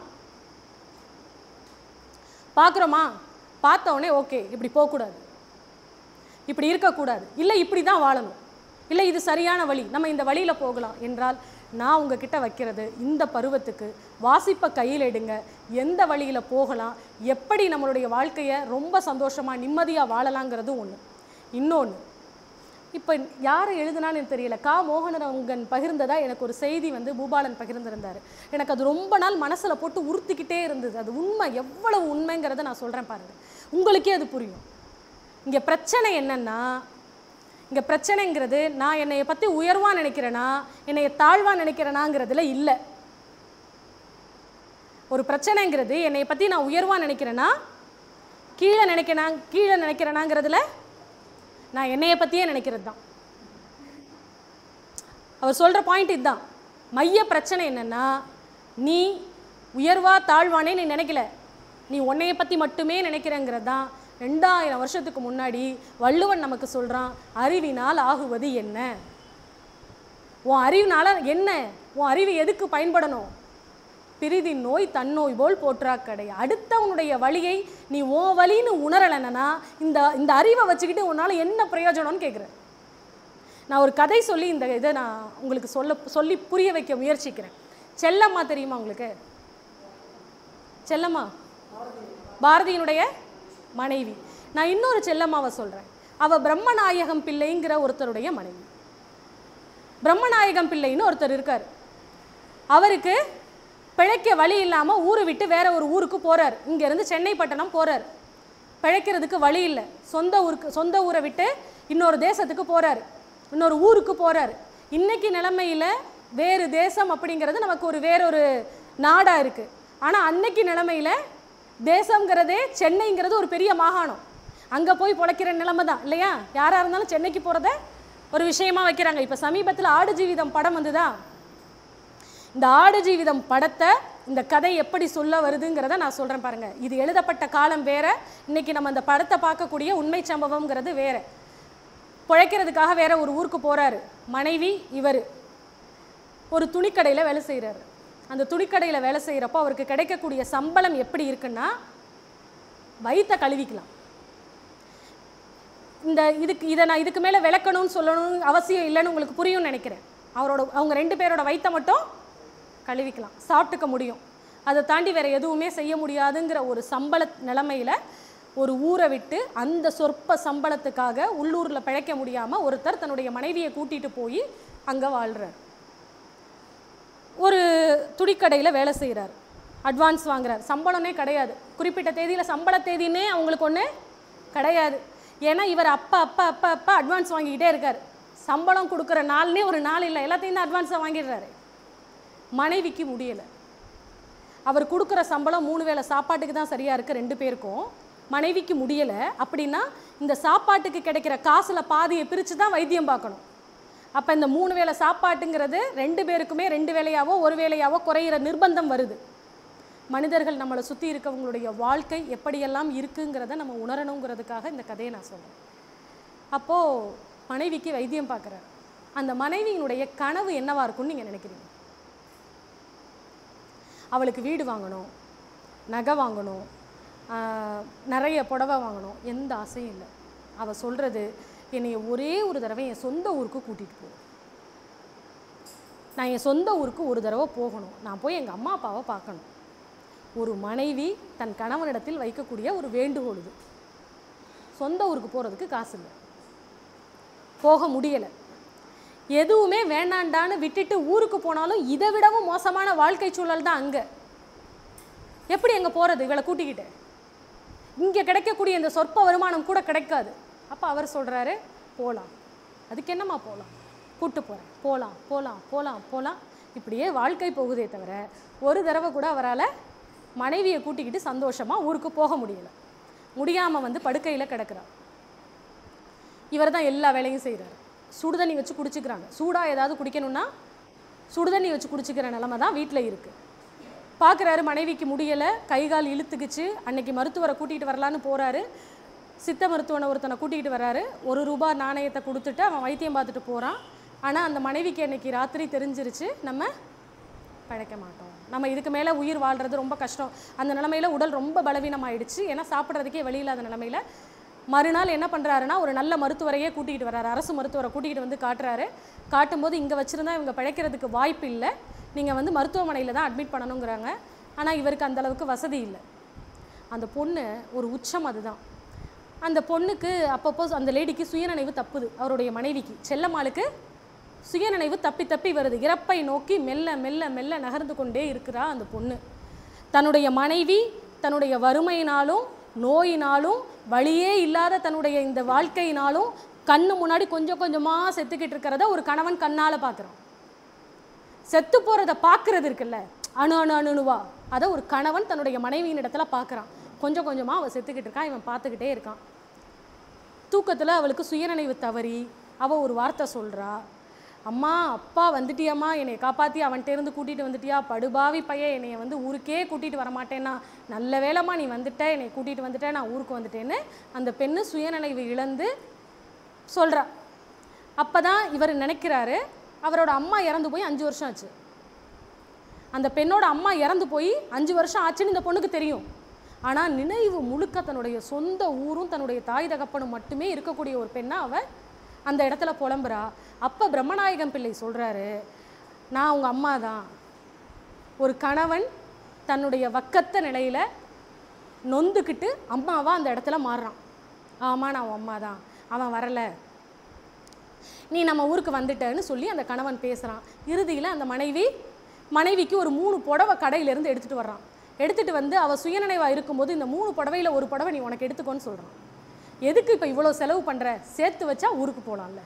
பார்க்குறோமா பார்த்த உடனே ஓகே இப்படி போகக்கூடாது இப்படி இருக்கக்கூடாது இல்லை இப்படி தான் வாழணும் இல்லை இது சரியான வழி நம்ம இந்த வழியில் போகலாம் என்றால் நான் உங்ககிட்ட வைக்கிறது இந்த பருவத்துக்கு வாசிப்பை கையில் எடுங்க எந்த வழியில் போகலாம் எப்படி நம்மளுடைய வாழ்க்கையை ரொம்ப சந்தோஷமாக நிம்மதியாக வாழலாங்கிறது ஒன்று இன்னொன்று இப்போ யார் எழுதுனான்னு எனக்கு தெரியல கா மோகனரங்கன் பகிர்ந்ததா எனக்கு ஒரு செய்தி வந்து பூபாலன் பகிர்ந்திருந்தார் எனக்கு அது ரொம்ப நாள் மனசில் போட்டு உறுத்திக்கிட்டே இருந்தது அது உண்மை எவ்வளவு உண்மைங்கிறத நான் சொல்கிறேன் பாருங்கள் உங்களுக்கே அது புரியும் இங்கே பிரச்சனை என்னன்னா இங்கே பிரச்சனைங்கிறது நான் என்னைய பற்றி உயர்வாக நினைக்கிறேனா என்னைய தாழ்வாக நினைக்கிறேனாங்கிறதுல இல்லை ஒரு பிரச்சனைங்கிறது என்னைய பற்றி நான் உயர்வாக நினைக்கிறேனா கீழே நினைக்கிறேனா கீழே நினைக்கிறேனாங்கிறதுல நான் என்னைய பற்றியே நினைக்கிறது தான் அவர் சொல்கிற பாயிண்ட் இதுதான் மைய பிரச்சனை என்னென்னா நீ உயர்வா தாழ்வானே நீ நினைக்கல நீ உன்னைய பற்றி மட்டுமே நினைக்கிறேங்கிறது தான் ரெண்டாயிரம் வருஷத்துக்கு முன்னாடி வள்ளுவன் நமக்கு சொல்கிறான் அறிவினால் ஆகுவது என்ன உன் அறிவினால என்ன உன் அறிவு எதுக்கு பயன்படணும் பிரிதி நோய் தன்னோய் போல் போற்றா கடை அடுத்தவனுடைய வழியை நீ உன் வழின்னு உணரலைன்னா இந்த இந்த அறிவை வச்சுக்கிட்டு உன்னால் என்ன பிரயோஜனம்னு கேட்குறேன் நான் ஒரு கதை சொல்லி இந்த இதை நான் உங்களுக்கு சொல்ல சொல்லி புரிய வைக்க முயற்சிக்கிறேன் செல்லம்மா தெரியுமா உங்களுக்கு செல்லம்மா பாரதியினுடைய மனைவி நான் இன்னொரு செல்லம்மாவை சொல்கிறேன் அவள் பிரம்மநாயகம் பிள்ளைங்கிற ஒருத்தருடைய மனைவி பிரம்மநாயகம் பிள்ளைன்னு ஒருத்தர் இருக்கார் அவருக்கு பிழைக்க வழி இல்லாமல் ஊரை விட்டு வேற ஒரு ஊருக்கு போகிறார் இங்கேருந்து சென்னை பட்டணம் போகிறார் பிழைக்கிறதுக்கு வழி இல்லை சொந்த ஊருக்கு சொந்த ஊரை விட்டு இன்னொரு தேசத்துக்கு போகிறார் இன்னொரு ஊருக்கு போகிறார் இன்னைக்கு நிலைமையில் வேறு தேசம் அப்படிங்கிறது நமக்கு ஒரு வேறொரு நாடாக இருக்குது ஆனால் அன்னைக்கு நிலைமையில் தேசங்கிறதே சென்னைங்கிறது ஒரு பெரிய மாகாணம் அங்கே போய் பிழைக்கிற நிலைமை தான் இல்லையா யாராக இருந்தாலும் சென்னைக்கு போகிறத ஒரு விஷயமா வைக்கிறாங்க இப்போ சமீபத்தில் ஆடு ஜீவிதம் படம் வந்துதா இந்த ஆடு ஜீவிதம் படத்தை இந்த கதை எப்படி சொல்ல வருதுங்கிறத நான் சொல்கிறேன் பாருங்க இது எழுதப்பட்ட காலம் வேற இன்னைக்கு நம்ம இந்த படத்தை பார்க்கக்கூடிய உண்மை சம்பவம்ங்கிறது வேற பிழைக்கிறதுக்காக வேற ஒரு ஊருக்கு போறாரு மனைவி இவர் ஒரு துணிக்கடையில் வேலை செய்கிறாரு அந்த துணிக்கடையில் வேலை செய்கிறப்போ அவருக்கு கிடைக்கக்கூடிய சம்பளம் எப்படி இருக்குன்னா வயித்தை கழுவிக்கலாம் இந்த இதுக்கு இதை நான் இதுக்கு மேலே விளக்கணும்னு சொல்லணும் அவசியம் இல்லைன்னு உங்களுக்கு புரியும்னு நினைக்கிறேன் அவரோட அவங்க ரெண்டு பேரோட வயித்தை மட்டும் கழுவிக்கலாம் சாப்பிட்டுக்க முடியும் அதை தாண்டி வேற எதுவுமே செய்ய முடியாதுங்கிற ஒரு சம்பள நிலைமையில ஒரு ஊரை விட்டு அந்த சொற்ப சம்பளத்துக்காக உள்ளூரில் பிழைக்க முடியாமல் ஒருத்தர் தன்னுடைய மனைவியை கூட்டிட்டு போய் அங்கே வாழ்கிறார் ஒரு துணிக்கடையில் வேலை செய்கிறார் அட்வான்ஸ் வாங்குறார் சம்பளமே கிடையாது குறிப்பிட்ட தேதியில் சம்பள தேதினே அவங்களுக்கு ஒன்று கிடையாது ஏன்னா இவர் அப்பா அப்பா அப்பா அப்பா அட்வான்ஸ் வாங்கிக்கிட்டே இருக்கார் சம்பளம் கொடுக்குற நாள்னே ஒரு நாள் இல்லை எல்லாத்தையும் தான் அட்வான்ஸாக வாங்கிடுறாரு மனைவிக்கு முடியலை அவர் கொடுக்குற சம்பளம் மூணு வேளை சாப்பாட்டுக்கு தான் சரியாக இருக்குது ரெண்டு பேருக்கும் மனைவிக்கு முடியலை அப்படின்னா இந்த சாப்பாட்டுக்கு கிடைக்கிற காசில் பாதியை பிரித்து தான் வைத்தியம் பார்க்கணும் அப்போ இந்த மூணு வேளை சாப்பாட்டுங்கிறது ரெண்டு பேருக்குமே ரெண்டு வேளையாவோ ஒரு வேளையாவோ குறையிற நிர்பந்தம் வருது மனிதர்கள் நம்மளை சுற்றி இருக்கவங்களுடைய வாழ்க்கை எப்படியெல்லாம் இருக்குங்கிறத நம்ம உணரணுங்கிறதுக்காக இந்த கதையை நான் சொல்கிறேன் அப்போது மனைவிக்கு வைத்தியம் பார்க்குறாரு அந்த மனைவியினுடைய கனவு என்னவா இருக்கும்னு நீங்கள் நினைக்கிறீங்க அவளுக்கு வீடு வாங்கணும் நகை வாங்கணும் ஆஹ், நிறைய புடவை வாங்கணும் எந்த ஆசையும் இல்லை அவள் சொல்கிறது என்னைய ஒரே ஒரு தடவை என் சொந்த ஊருக்கு கூட்டிகிட்டு போ நான் என் சொந்த ஊருக்கு ஒரு தடவை போகணும் நான் போய் எங்கள் அம்மா அப்பாவை பார்க்கணும் ஒரு மனைவி தன் கணவனிடத்தில் வைக்கக்கூடிய ஒரு வேண்டுகோள் இது சொந்த ஊருக்கு போகிறதுக்கு காசு இல்லை போக முடியலை எதுவுமே வேண்டாண்டான்னு விட்டுட்டு ஊருக்கு போனாலும் இதை விடவும் மோசமான வாழ்க்கை சூழல் தான் அங்கே எப்படி அங்கே போகிறது இவளை கூட்டிக்கிட்டு இங்கே கிடைக்கக்கூடிய இந்த சொற்ப வருமானம் கூட கிடைக்காது அப்போ அவர் சொல்கிறாரு போகலாம் அதுக்கு என்னம்மா போகலாம் கூட்டு போகிறேன் போகலாம் போகலாம் போகலாம் போகலாம் இப்படியே வாழ்க்கை போகுதே தவிர ஒரு தடவை கூட அவரால் மனைவியை கூட்டிக்கிட்டு சந்தோஷமாக ஊருக்கு போக முடியல முடியாமல் வந்து படுக்கையில் கிடக்குறார் இவர் தான் எல்லா வேலையும் செய்கிறாரு சுடுதண்ணி வச்சு குடிச்சுக்கிறாங்க சூடாக ஏதாவது குடிக்கணும்னா சுடுதண்ணி வச்சு குடிச்சுக்கிற நிலமை தான் வீட்டில் இருக்குது பார்க்குறாரு மனைவிக்கு முடியலை கை கால் இழுத்துக்குச்சு அன்னைக்கு மருத்துவரை கூட்டிகிட்டு வரலான்னு போகிறாரு சித்த மருத்துவனை ஒருத்தனை கூட்டிகிட்டு வர்றாரு ஒரு ரூபா நாணயத்தை கொடுத்துட்டு அவன் வைத்தியம் பார்த்துட்டு போகிறான் ஆனால் அந்த மனைவிக்கு அன்னைக்கு ராத்திரி தெரிஞ்சிருச்சு நம்ம பழைக்க மாட்டோம் நம்ம இதுக்கு மேலே உயிர் வாழ்கிறது ரொம்ப கஷ்டம் அந்த நிலமையில உடல் ரொம்ப பலவீனமாயிடுச்சு ஏன்னா சாப்பிட்றதுக்கே வழி இல்லாத நிலமையில மறுநாள் என்ன பண்ணுறாருன்னா ஒரு நல்ல மருத்துவரையே கூட்டிகிட்டு வர்றாரு அரசு மருத்துவரை கூட்டிகிட்டு வந்து காட்டுறாரு காட்டும்போது இங்கே வச்சுருந்தா இவங்க பிழைக்கிறதுக்கு வாய்ப்பு இல்லை நீங்கள் வந்து மருத்துவமனையில் தான் அட்மிட் பண்ணணுங்கிறாங்க ஆனால் இவருக்கு அந்த அளவுக்கு வசதி இல்லை அந்த பொண்ணு ஒரு உச்சம் அதுதான் அந்த பொண்ணுக்கு அப்பப்போ அந்த லேடிக்கு சுயநினைவு தப்புது அவருடைய மனைவிக்கு செல்லம்மாளுக்கு சுயநினைவு தப்பி தப்பி வருது இறப்பை நோக்கி மெல்ல மெல்ல மெல்ல நகர்ந்து கொண்டே இருக்கிறா அந்த பொண்ணு தன்னுடைய மனைவி தன்னுடைய வறுமையினாலும் நோயினாலும் வழியே இல்லாத தன்னுடைய இந்த வாழ்க்கையினாலும் கண்ணு முன்னாடி கொஞ்சம் கொஞ்சமாக செத்துக்கிட்டு இருக்கிறத ஒரு கணவன் கண்ணால் பார்க்குறான் செத்து போகிறத பார்க்குறது இருக்குல்ல அணு அணு அணுவா அதை ஒரு கணவன் தன்னுடைய மனைவியின் இடத்துல பார்க்குறான் கொஞ்சம் கொஞ்சமாக அவள் செத்துக்கிட்டு இருக்கான் இவன் பார்த்துக்கிட்டே இருக்கான் தூக்கத்தில் அவளுக்கு சுயநினைவு தவறி அவள் ஒரு வார்த்தை சொல்கிறா அம்மா அப்பா வந்துட்டியாம்மா என்னை காப்பாற்றி அவன்கிட்ட இருந்து கூட்டிகிட்டு வந்துட்டியா படுபாவி பையன் என்னைய வந்து ஊருக்கே கூட்டிகிட்டு வரமாட்டேன்னா நல்ல வேலைம்மா நீ வந்துட்ட என்னை கூட்டிகிட்டு வந்துட்ட நான் ஊருக்கு வந்துட்டேன்னு அந்த பெண்ணு சுயநினைவு இழந்து சொல்கிறா அப்போ தான் இவர் நினைக்கிறாரு அவரோட அம்மா இறந்து போய் அஞ்சு வருஷம் ஆச்சு அந்த பெண்ணோட அம்மா இறந்து போய் அஞ்சு வருஷம் ஆச்சுன்னு இந்த பொண்ணுக்கு தெரியும் ஆனால் நினைவு முழுக்க தன்னுடைய சொந்த ஊரும் தன்னுடைய தாய் தகப்பனும் மட்டுமே இருக்கக்கூடிய ஒரு பெண்ணா அவ அந்த இடத்துல புலம்புறா அப்போ பிரம்மநாயகம் பிள்ளை சொல்கிறாரு நான் உங்கள் அம்மா தான் ஒரு கணவன் தன்னுடைய வக்கத்த நிலையில் நொந்துக்கிட்டு அம்மாவா அந்த இடத்துல மாறுறான் ஆமாம் நான் உன் அம்மா தான் அவன் வரலை நீ நம்ம ஊருக்கு வந்துட்டேன்னு சொல்லி அந்த கணவன் பேசுகிறான் இறுதியில் அந்த மனைவி மனைவிக்கு ஒரு மூணு புடவை கடையிலேருந்து எடுத்துகிட்டு வர்றான் எடுத்துகிட்டு வந்து அவள் சுயநினைவாக இருக்கும்போது இந்த மூணு புடவையில் ஒரு புடவை நீ உனக்கு எடுத்துக்கோன்னு சொல்கிறான் எதுக்கு இப்போ இவ்வளோ செலவு பண்ணுற சேர்த்து வச்சா ஊருக்கு போகலாம்ல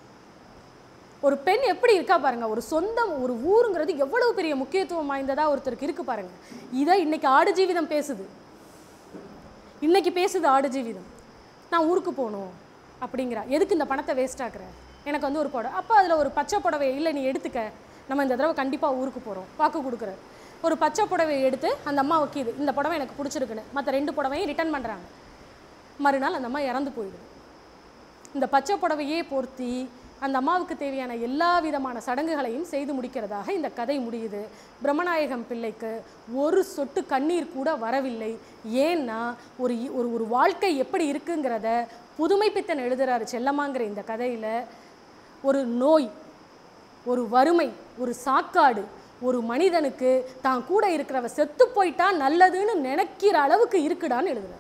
ஒரு பெண் எப்படி இருக்கா பாருங்க ஒரு சொந்தம் ஒரு ஊருங்கிறது எவ்வளவு பெரிய முக்கியத்துவம் வாய்ந்ததா ஒருத்தருக்கு இருக்கு பாருங்க இதை இன்னைக்கு ஆடு ஜீவிதம் பேசுது இன்னைக்கு பேசுது ஆடு ஜீவிதம் நான் ஊருக்கு போகணும் அப்படிங்கிறா எதுக்கு இந்த பணத்தை வேஸ்ட் ஆக்குற எனக்கு வந்து ஒரு புடவை அப்போ அதில் ஒரு பச்சை புடவை இல்லை நீ எடுத்துக்க நம்ம இந்த தடவை கண்டிப்பாக ஊருக்கு போகிறோம் வாக்கு கொடுக்குற ஒரு பச்சை புடவையை எடுத்து அந்த அம்மா வைக்கிது இந்த புடவை எனக்கு பிடிச்சிருக்குன்னு மற்ற ரெண்டு புடவையும் ரிட்டர்ன் பண்ணுறாங்க மறுநாள் அந்த அம்மா இறந்து போயிடுது இந்த பச்சை புடவையே பொருத்தி அந்த அம்மாவுக்கு தேவையான எல்லா விதமான சடங்குகளையும் செய்து முடிக்கிறதாக இந்த கதை முடியுது பிரம்மநாயகம் பிள்ளைக்கு ஒரு சொட்டு கண்ணீர் கூட வரவில்லை ஏன்னா ஒரு இ- ஒரு ஒரு வாழ்க்கை எப்படி இருக்குங்கிறத புதுமைப்பித்தன் எழுதுறாரு செல்லம்மாங்கிற இந்த கதையில் ஒரு நோய் ஒரு வறுமை ஒரு சாக்காடு ஒரு மனிதனுக்கு தான் கூட இருக்கிறவ செத்து போயிட்டா நல்லதுன்னு நினைக்கிற அளவுக்கு இருக்குடான்னு எழுதுறாரு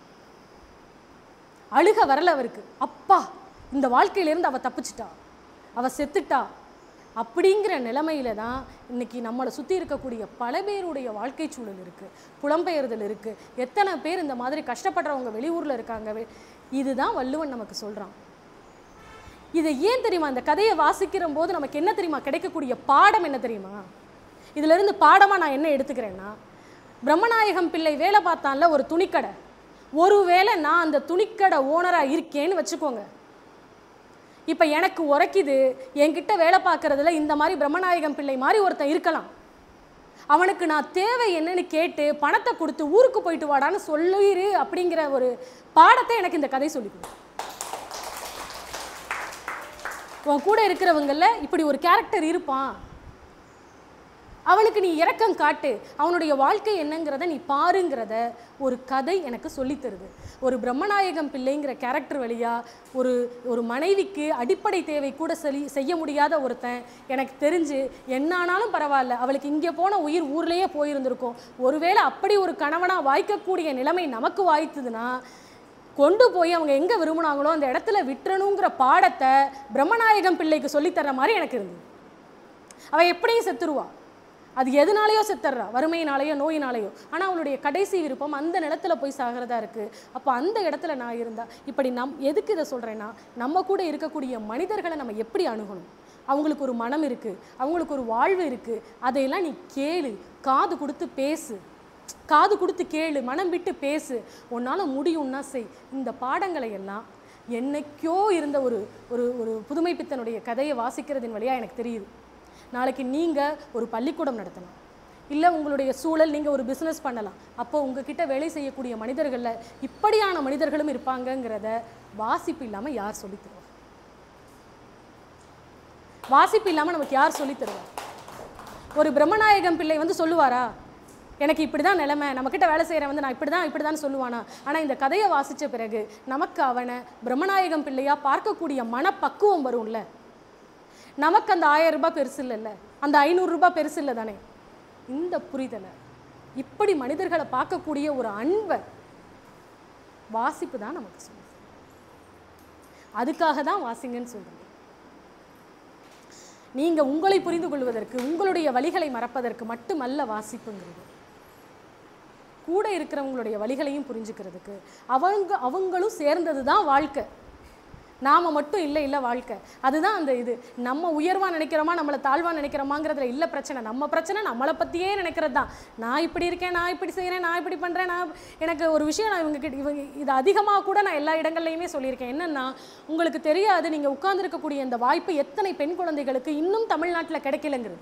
அழுக வரல அவருக்கு அப்பா இந்த வாழ்க்கையிலேருந்து அவ தப்பிச்சிட்டா அவள் செத்துட்டா அப்படிங்கிற நிலைமையில தான் இன்னைக்கு நம்மளை சுற்றி இருக்கக்கூடிய பல பேருடைய வாழ்க்கை சூழல் இருக்குது புலம்பெயர்தல் இருக்குது எத்தனை பேர் இந்த மாதிரி கஷ்டப்படுறவங்க வெளியூரில் இருக்காங்க வெ- இதுதான் வள்ளுவன் நமக்கு சொல்கிறான் இதை ஏன் தெரியுமா இந்த கதையை வாசிக்கிற போது நமக்கு என்ன தெரியுமா கிடைக்கக்கூடிய பாடம் என்ன தெரியுமா இதிலிருந்து பாடமாக நான் என்ன எடுத்துக்கிறேன்னா பிரம்மநாயகம் பிள்ளை வேலை பார்த்தான்ல ஒரு துணிக்கடை ஒருவேளை நான் அந்த துணிக்கடை ஓனராக இருக்கேன்னு வச்சுக்கோங்க இப்போ எனக்கு உரைக்குது என்கிட்ட வேலை பார்க்கறதுல இந்த மாதிரி பிரம்மநாயகம் பிள்ளை மாதிரி ஒருத்தன் இருக்கலாம் அவனுக்கு நான் தேவை என்னன்னு கேட்டு பணத்தை கொடுத்து ஊருக்கு போயிட்டு வாடான்னு சொல்லிரு அப்படிங்கிற ஒரு பாடத்தை எனக்கு இந்த கதை சொல்லிக் கொடுக்கும் உன் கூட இருக்கிறவங்கள இப்படி ஒரு கேரக்டர் இருப்பான் அவனுக்கு நீ இரக்கம் காட்டு அவனுடைய வாழ்க்கை என்னங்கிறத நீ பாருங்கிறத ஒரு கதை எனக்கு சொல்லித் தருது ஒரு பிரம்மநாயகம் பிள்ளைங்கிற கேரக்டர் வழியா ஒரு ஒரு மனைவிக்கு அடிப்படை தேவை கூட செலி செய்ய முடியாத ஒருத்தன் எனக்கு தெரிஞ்சு என்னானாலும் பரவாயில்ல அவளுக்கு இங்கே போன உயிர் ஊர்லேயே போயிருந்திருக்கும் ஒருவேளை அப்படி ஒரு கணவனாக வாய்க்கக்கூடிய நிலைமை நமக்கு வாய்த்ததுன்னா கொண்டு போய் அவங்க எங்கே விரும்புனாங்களோ அந்த இடத்துல விட்டுறணுங்கிற பாடத்தை பிரம்மநாயகம் பிள்ளைக்கு சொல்லித்தர்ற மாதிரி எனக்கு இருந்தது அவள் எப்படியும் செத்துருவா அது எதுனாலையோ செத்துறா வறுமையினாலேயோ நோயினாலேயோ ஆனால் அவளுடைய கடைசி விருப்பம் அந்த நிலத்துல போய் சாகிறதா இருக்குது அப்போ அந்த இடத்துல நான் இருந்தா இப்படி நம் எதுக்கு இதை சொல்கிறேன்னா நம்ம கூட இருக்கக்கூடிய மனிதர்களை நம்ம எப்படி அணுகணும் அவங்களுக்கு ஒரு மனம் இருக்குது அவங்களுக்கு ஒரு வாழ்வு இருக்குது அதையெல்லாம் நீ கேளு காது கொடுத்து பேசு காது கொடுத்து கேளு மனம் விட்டு பேசு உன்னால் முடியும்னா செய் இந்த பாடங்களை எல்லாம் என்னைக்கோ இருந்த ஒரு ஒரு ஒரு புதுமைப்பித்தனுடைய கதையை வாசிக்கிறதின் வழியாக எனக்கு தெரியுது நாளைக்கு நீங்கள் ஒரு பள்ளிக்கூடம் நடத்தலாம் இல்லை உங்களுடைய சூழல் நீங்கள் ஒரு பிஸ்னஸ் பண்ணலாம் அப்போ உங்ககிட்ட வேலை செய்யக்கூடிய மனிதர்களில் இப்படியான மனிதர்களும் இருப்பாங்கங்கிறத வாசிப்பு இல்லாமல் யார் சொல்லித் தருவா வாசிப்பு இல்லாமல் நமக்கு யார் சொல்லித் தருவா ஒரு பிரம்மநாயகம் பிள்ளை வந்து சொல்லுவாரா எனக்கு இப்படி தான் நிலைமை நம்மக்கிட்ட வேலை செய்கிறவன் வந்து நான் இப்படி தான் இப்படி தான் சொல்லுவானா ஆனால் இந்த கதையை வாசித்த பிறகு நமக்கு அவனை பிரம்மநாயகம் பிள்ளையாக பார்க்கக்கூடிய மனப்பக்குவம் வரும்ல நமக்கு அந்த ஆயிரம் ரூபாய் பெருசு இல்லைல்ல அந்த ஐநூறுரூபா பெருசு இல்லை தானே இந்த புரிதலை இப்படி மனிதர்களை பார்க்கக்கூடிய ஒரு அன்பை வாசிப்பு தான் நமக்கு சொல்லுது அதுக்காக தான் வாசிங்கன்னு சொல்கிறேன் நீங்கள் உங்களை புரிந்து கொள்வதற்கு உங்களுடைய வழிகளை மறப்பதற்கு மட்டுமல்ல வாசிப்புங்கிறது கூட இருக்கிறவங்களுடைய வழிகளையும் புரிஞ்சுக்கிறதுக்கு அவங்க அவங்களும் சேர்ந்தது தான் வாழ்க்கை நாம் மட்டும் இல்லை இல்லை வாழ்க்கை அதுதான் அந்த இது நம்ம உயர்வாக நினைக்கிறோமா நம்மளை தாழ்வாக நினைக்கிறோமாங்கிறதுல இல்லை பிரச்சனை நம்ம பிரச்சனை நம்மளை பற்றியே நினைக்கிறது தான் நான் இப்படி இருக்கேன் நான் இப்படி செய்கிறேன் நான் இப்படி பண்ணுறேன் நான் எனக்கு ஒரு விஷயம் நான் இவங்க கிட்ட இவங்க இது அதிகமாக கூட நான் எல்லா இடங்கள்லையுமே சொல்லியிருக்கேன் என்னென்னா உங்களுக்கு தெரியாது நீங்கள் உட்கார்ந்திருக்கக்கூடிய இந்த வாய்ப்பு எத்தனை பெண் குழந்தைகளுக்கு இன்னும் தமிழ்நாட்டில் கிடைக்கலங்கிறது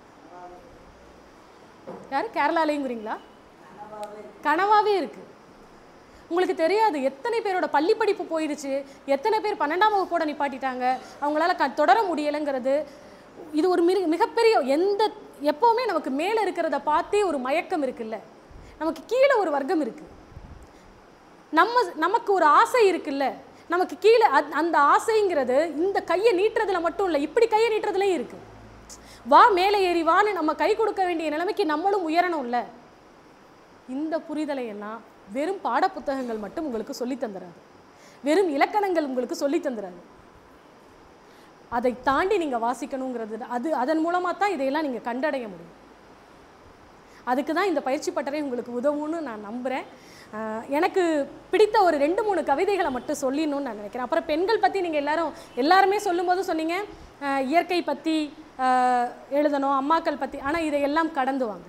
யார் கேரளாலேங்கிறீங்களா கனவாவே இருக்குது உங்களுக்கு தெரியாது எத்தனை பேரோட பள்ளி படிப்பு போயிடுச்சு எத்தனை பேர் பன்னெண்டாம் வகுப்போட நிப்பாட்டிட்டாங்க அவங்களால க தொடர முடியலைங்கிறது இது ஒரு மிக மிகப்பெரிய எந்த எப்போவுமே நமக்கு மேலே இருக்கிறத பார்த்தே ஒரு மயக்கம் இருக்குல்ல நமக்கு கீழே ஒரு வர்க்கம் இருக்குது நம்ம நமக்கு ஒரு ஆசை இருக்குல்ல நமக்கு கீழே அத்- அந்த ஆசைங்கிறது இந்த கையை நீட்டுறதுல மட்டும் இல்லை இப்படி கையை நீட்டுறதுலையும் இருக்கு வா மேலே ஏறி வான்னு நம்ம கை கொடுக்க வேண்டிய நிலைமைக்கு நம்மளும் உயரணும்ல இந்த புரிதலை எல்லாம் வெறும் பாடப்புத்தகங்கள் மட்டும் உங்களுக்கு சொல்லித் தந்துடாது வெறும் இலக்கணங்கள் உங்களுக்கு சொல்லித் தந்துடாது அதை தாண்டி நீங்கள் வாசிக்கணுங்கிறது அது அதன் மூலமாக தான் இதையெல்லாம் நீங்கள் கண்டடைய முடியும் அதுக்கு தான் இந்த பயிற்சி பட்டறை உங்களுக்கு உதவும்னு நான் நம்புகிறேன் ஆஹ் எனக்கு பிடித்த ஒரு ரெண்டு மூணு கவிதைகளை மட்டும் சொல்லிடணும்னு நான் நினைக்கிறேன் அப்புறம் பெண்கள் பற்றி நீங்கள் எல்லாரும் எல்லாருமே சொல்லும்போது சொன்னீங்க ஆஹ் இயற்கை பற்றி எழுதணும் அம்மாக்கள் பற்றி ஆனால் இதையெல்லாம் கடந்து வாங்க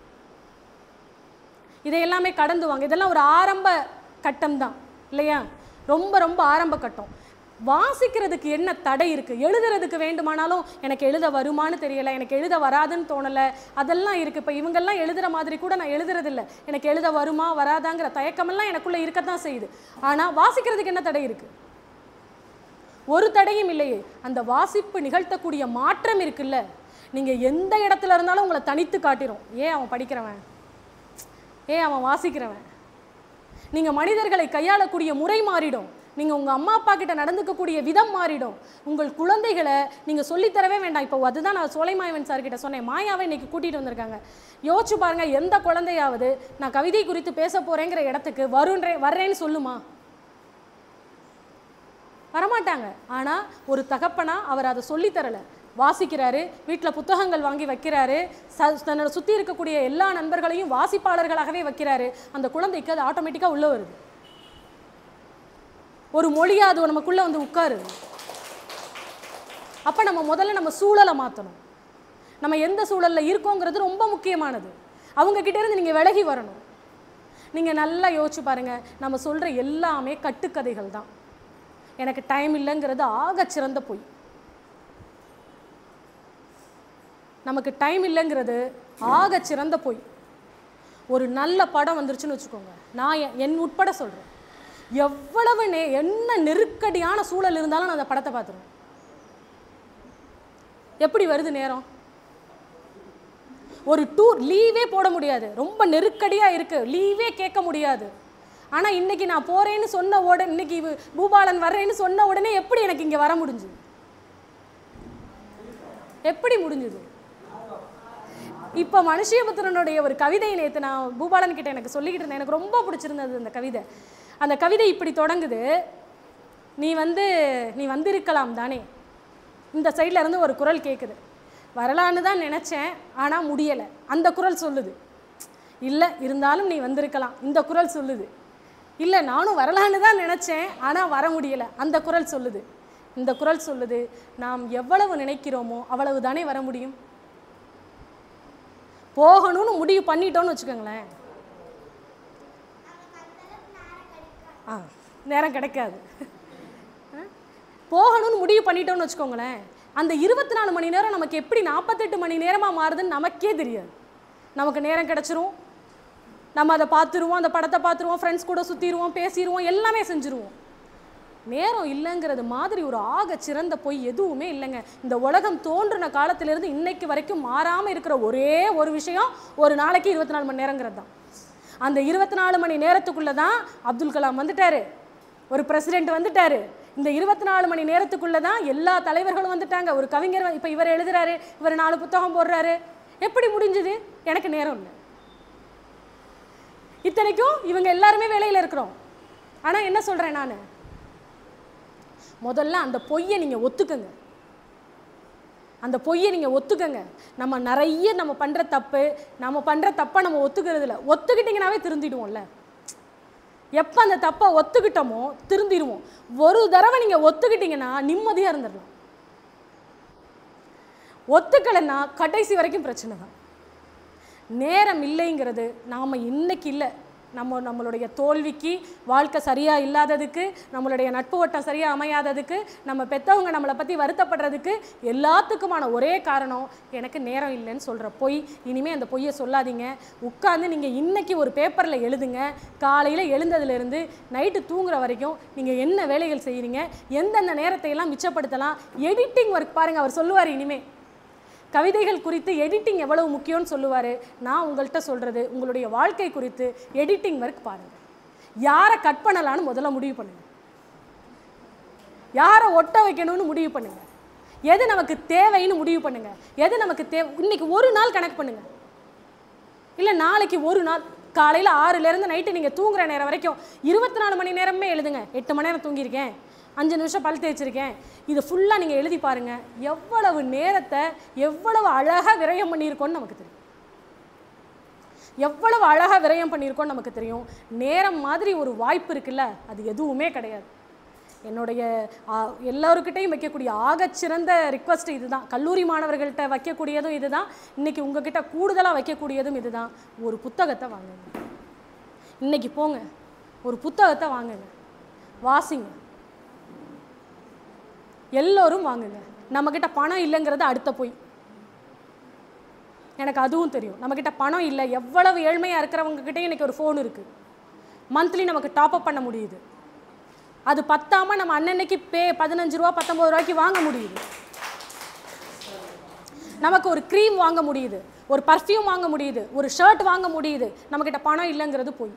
இதை எல்லாமே கடந்து வாங்க இதெல்லாம் ஒரு ஆரம்ப கட்டம் தான் இல்லையா ரொம்ப ரொம்ப ஆரம்ப கட்டம் வாசிக்கிறதுக்கு என்ன தடை இருக்குது எழுதுறதுக்கு வேண்டுமானாலும் எனக்கு எழுத வருமான்னு தெரியலை எனக்கு எழுத வராதுன்னு தோணலை அதெல்லாம் இருக்குது இப்போ இவங்கெல்லாம் எழுதுகிற மாதிரி கூட நான் எழுதுறதில்ல எனக்கு எழுத வருமா வராதாங்கிற தயக்கமெல்லாம் எனக்குள்ளே இருக்கத்தான் செய்யுது ஆனால் வாசிக்கிறதுக்கு என்ன தடை இருக்குது ஒரு தடையும் இல்லையே அந்த வாசிப்பு நிகழ்த்தக்கூடிய மாற்றம் இருக்குல்ல நீங்கள் எந்த இடத்துல இருந்தாலும் உங்களை தனித்து காட்டிரும் ஏன் அவன் படிக்கிறவன் ஏன் அவன் வாசிக்கிறவன் நீங்கள் மனிதர்களை கையாளக்கூடிய முறை மாறிடும் நீங்கள் உங்கள் அம்மா அப்பா கிட்ட நடந்துக்கக்கூடிய விதம் மாறிடும் உங்கள் குழந்தைகளை நீங்கள் சொல்லித்தரவே வேண்டாம் இப்போ அதுதான் நான் சோலைமாயவன் சார் கிட்ட சொன்னேன் மாயாவை இன்னைக்கு கூட்டிகிட்டு வந்திருக்காங்க யோசிச்சு பாருங்க எந்த குழந்தையாவது நான் கவிதை குறித்து பேச போகிறேங்கிற இடத்துக்கு வருன்றே வர்றேன்னு சொல்லுமா வரமாட்டாங்க ஆனால் ஒரு தகப்பனா அவர் அதை சொல்லித் தரல வாசிக்கிறாரு வீட்டில் புத்தகங்கள் வாங்கி வைக்கிறாரு ச தன்னோட சுற்றி இருக்கக்கூடிய எல்லா நண்பர்களையும் வாசிப்பாளர்களாகவே வைக்கிறாரு அந்த குழந்தைக்கு அது ஆட்டோமேட்டிக்காக உள்ள வருது ஒரு மொழியா அது நமக்குள்ளே வந்து உட்காருது அப்போ நம்ம முதல்ல நம்ம சூழலை மாற்றணும் நம்ம எந்த சூழலில் இருக்கோங்கிறது ரொம்ப முக்கியமானது அவங்க கிட்ட இருந்து நீங்கள் விலகி வரணும் நீங்கள் நல்லா யோசிச்சு பாருங்கள் நம்ம சொல்கிற எல்லாமே கட்டுக்கதைகள் தான் எனக்கு டைம் இல்லைங்கிறது ஆகச் சிறந்த பொய் நமக்கு டைம் இல்லைங்கிறது ஆகச் சிறந்த பொய் ஒரு நல்ல படம் வந்துருச்சுன்னு வச்சுக்கோங்க நான் என்- என் உட்பட சொல்கிறேன் எவ்வளவு நே என்ன நெருக்கடியான சூழல் இருந்தாலும் நான் அந்த படத்தை பார்த்துருவேன் எப்படி வருது நேரம் ஒரு டூர் லீவே போட முடியாது ரொம்ப நெருக்கடியாக இருக்குது லீவே கேட்க முடியாது ஆனால் இன்னைக்கு நான் போகிறேன்னு சொன்ன உடனே இன்னைக்கு இவ- பூபாலன் வர்றேன்னு சொன்ன உடனே எப்படி எனக்கு இங்கே வர முடிஞ்சுது எப்படி முடிஞ்சுது இப்போ மனுஷியபுத்திரனுடைய ஒரு கவிதையை நேற்று நான் பூபாலன் கிட்ட எனக்கு சொல்லிக்கிட்டு இருந்தேன் எனக்கு ரொம்ப பிடிச்சிருந்தது அந்த கவிதை அந்த கவிதை இப்படி தொடங்குது நீ வந்து நீ வந்திருக்கலாம் தானே இந்த சைடில் இருந்து ஒரு குரல் கேட்குது வரலான்னு தான் நினச்சேன் ஆனால் முடியலை அந்த குரல் சொல்லுது இல்லை இருந்தாலும் நீ வந்திருக்கலாம் இந்த குரல் சொல்லுது இல்லை நானும் வரலான்னு தான் நினச்சேன் ஆனால் வர முடியலை அந்த குரல் சொல்லுது இந்த குரல் சொல்லுது நாம் எவ்வளவு நினைக்கிறோமோ அவ்வளவு தானே வர முடியும் போகணும்னு முடிவு பண்ணிட்டோன்னு வச்சுக்கோங்களேன் ஆ நேரம் கிடைக்காது ஆ? போகணும்னு முடிவு பண்ணிட்டோம்னு வச்சுக்கோங்களேன் அந்த இருபத்தி நாலு மணி நேரம் நமக்கு எப்படி நாற்பத்தெட்டு மணி நேரமாக மாறுதுன்னு நமக்கே தெரியாது நமக்கு நேரம் கிடச்சிரும் நம்ம அதை பார்த்துருவோம் அந்த படத்தை பார்த்துருவோம் ஃப்ரெண்ட்ஸ் கூட சுற்றிடுவோம் பேசிடுவோம் எல்லாமே செஞ்சுருவோம் நேரம் இல்லைங்கிறது மாதிரி ஒரு ஆக சிறந்த பொய் எதுவுமே இல்லைங்க இந்த உலகம் தோன்றின காலத்திலிருந்து இன்னைக்கு வரைக்கும் மாறாமல் இருக்கிற ஒரே ஒரு விஷயம் ஒரு நாளைக்கு இருபத்தி நாலு மணி நேரங்கிறது தான் அந்த இருபத்தி நாலு மணி நேரத்துக்குள்ளே தான் அப்துல் கலாம் வந்துட்டாரு ஒரு பிரசிடென்ட் வந்துட்டாரு இந்த இருபத்தி நாலு மணி நேரத்துக்குள்ளே தான் எல்லா தலைவர்களும் வந்துட்டாங்க ஒரு கவிஞர் இப்போ இவர் எழுதுறாரு இவர் நாலு புத்தகம் போடுறாரு எப்படி முடிஞ்சுது எனக்கு நேரம் இல்லை இத்தனைக்கும் இவங்க எல்லாருமே வேலையில் இருக்கிறோம் ஆனால் என்ன சொல்கிறேன் நான் முதல்ல அந்த பொய்யை நீங்கள் ஒத்துக்குங்க அந்த பொய்யை நீங்கள் ஒத்துக்கங்க நம்ம நிறைய நம்ம பண்ணுற தப்பு நம்ம பண்ணுற தப்பை நம்ம ஒத்துக்கிறது இல்லை ஒத்துக்கிட்டிங்கனாவே திருந்திடுவோம்ல எப்போ அந்த தப்பை ஒத்துக்கிட்டோமோ திருந்திடுவோம் ஒரு தடவை நீங்கள் ஒத்துக்கிட்டீங்கன்னா நிம்மதியாக இருந்துடலாம் ஒத்துக்கலைன்னா கடைசி வரைக்கும் பிரச்சனை தான் நேரம் இல்லைங்கிறது நாம் இன்னைக்கு இல்லை நம்ம நம்மளுடைய தோல்விக்கு வாழ்க்கை சரியாக இல்லாததுக்கு நம்மளுடைய நட்பு வட்டம் சரியாக அமையாததுக்கு நம்ம பெற்றவங்க நம்மளை பற்றி வருத்தப்படுறதுக்கு எல்லாத்துக்குமான ஒரே காரணம் எனக்கு நேரம் இல்லைன்னு சொல்கிற பொய் இனிமேல் அந்த பொய்யை சொல்லாதீங்க உட்காந்து நீங்கள் இன்னைக்கு ஒரு பேப்பரில் எழுதுங்க காலையில் எழுந்ததுலேருந்து நைட்டு தூங்குற வரைக்கும் நீங்கள் என்ன வேலைகள் செய்கிறீங்க எந்தெந்த நேரத்தை எல்லாம் மிச்சப்படுத்தலாம் எடிட்டிங் ஒர்க் பாருங்கள் அவர் சொல்லுவார் இனிமேல் கவிதைகள் குறித்து எடிட்டிங் எவ்வளவு முக்கியம்னு சொல்லுவார் நான் உங்கள்கிட்ட சொல்கிறது உங்களுடைய வாழ்க்கை குறித்து எடிட்டிங் ஒர்க் பாருங்கள் யாரை கட் பண்ணலான்னு முதல்ல முடிவு பண்ணுங்க யாரை ஒட்ட வைக்கணும்னு முடிவு பண்ணுங்க எது நமக்கு தேவைன்னு முடிவு பண்ணுங்க எது நமக்கு தேவை இன்னைக்கு ஒரு நாள் கணக்கு பண்ணுங்க இல்லை நாளைக்கு ஒரு நாள் காலையில் ஆறுலேருந்து நைட்டு நீங்கள் தூங்குற நேரம் வரைக்கும் இருபத்தி நாலு மணி நேரமே எழுதுங்க எட்டு மணி நேரம் தூங்கியிருக்கேன் அஞ்சு நிமிஷம் பல் தேய்ச்சிருக்கேன் இது ஃபுல்லாக நீங்கள் எழுதி பாருங்கள் எவ்வளவு நேரத்தை எவ்வளவு அழகாக விரயம் பண்ணியிருக்கோன்னு நமக்கு தெரியும் எவ்வளவு அழகாக விரயம் பண்ணியிருக்கோன்னு நமக்கு தெரியும் நேரம் மாதிரி ஒரு வாய்ப்பு இருக்குல்ல அது எதுவுமே கிடையாது என்னுடைய ஆ, எல்லாருக்கிட்டையும் வைக்கக்கூடிய ஆகச்சிறந்த ரிக்வஸ்ட் இதுதான் கல்லூரி மாணவர்கள்ட்ட வைக்கக்கூடியதும் இதுதான் இன்னைக்கு உங்ககிட்ட கூடுதலாக வைக்கக்கூடியதும் இதுதான் ஒரு புத்தகத்தை வாங்குங்க இன்னைக்கு போங்க ஒரு புத்தகத்தை வாங்குங்க வாசிங்க எல்லோரும் வாங்குங்க நம்மக்கிட்ட பணம் இல்லைங்கிறது அடுத்த பொய் எனக்கு அதுவும் தெரியும் நம்மக்கிட்ட பணம் இல்லை எவ்வளவு ஏழ்மையாக இருக்கிறவங்க கிட்டே இன்னைக்கு ஒரு ஃபோன் இருக்குது மந்த்லி நமக்கு டாப் அப் பண்ண முடியுது அது பத்தாம நம்ம அன்னன்னைக்கு பே பதினஞ்சு ரூபா பத்தொம்பது ரூபாய்க்கு வாங்க முடியுது நமக்கு ஒரு க்ரீம் வாங்க முடியுது ஒரு பர்ஃப்யூம் வாங்க முடியுது ஒரு ஷர்ட் வாங்க முடியுது நம்மக்கிட்ட பணம் இல்லைங்கிறது போய்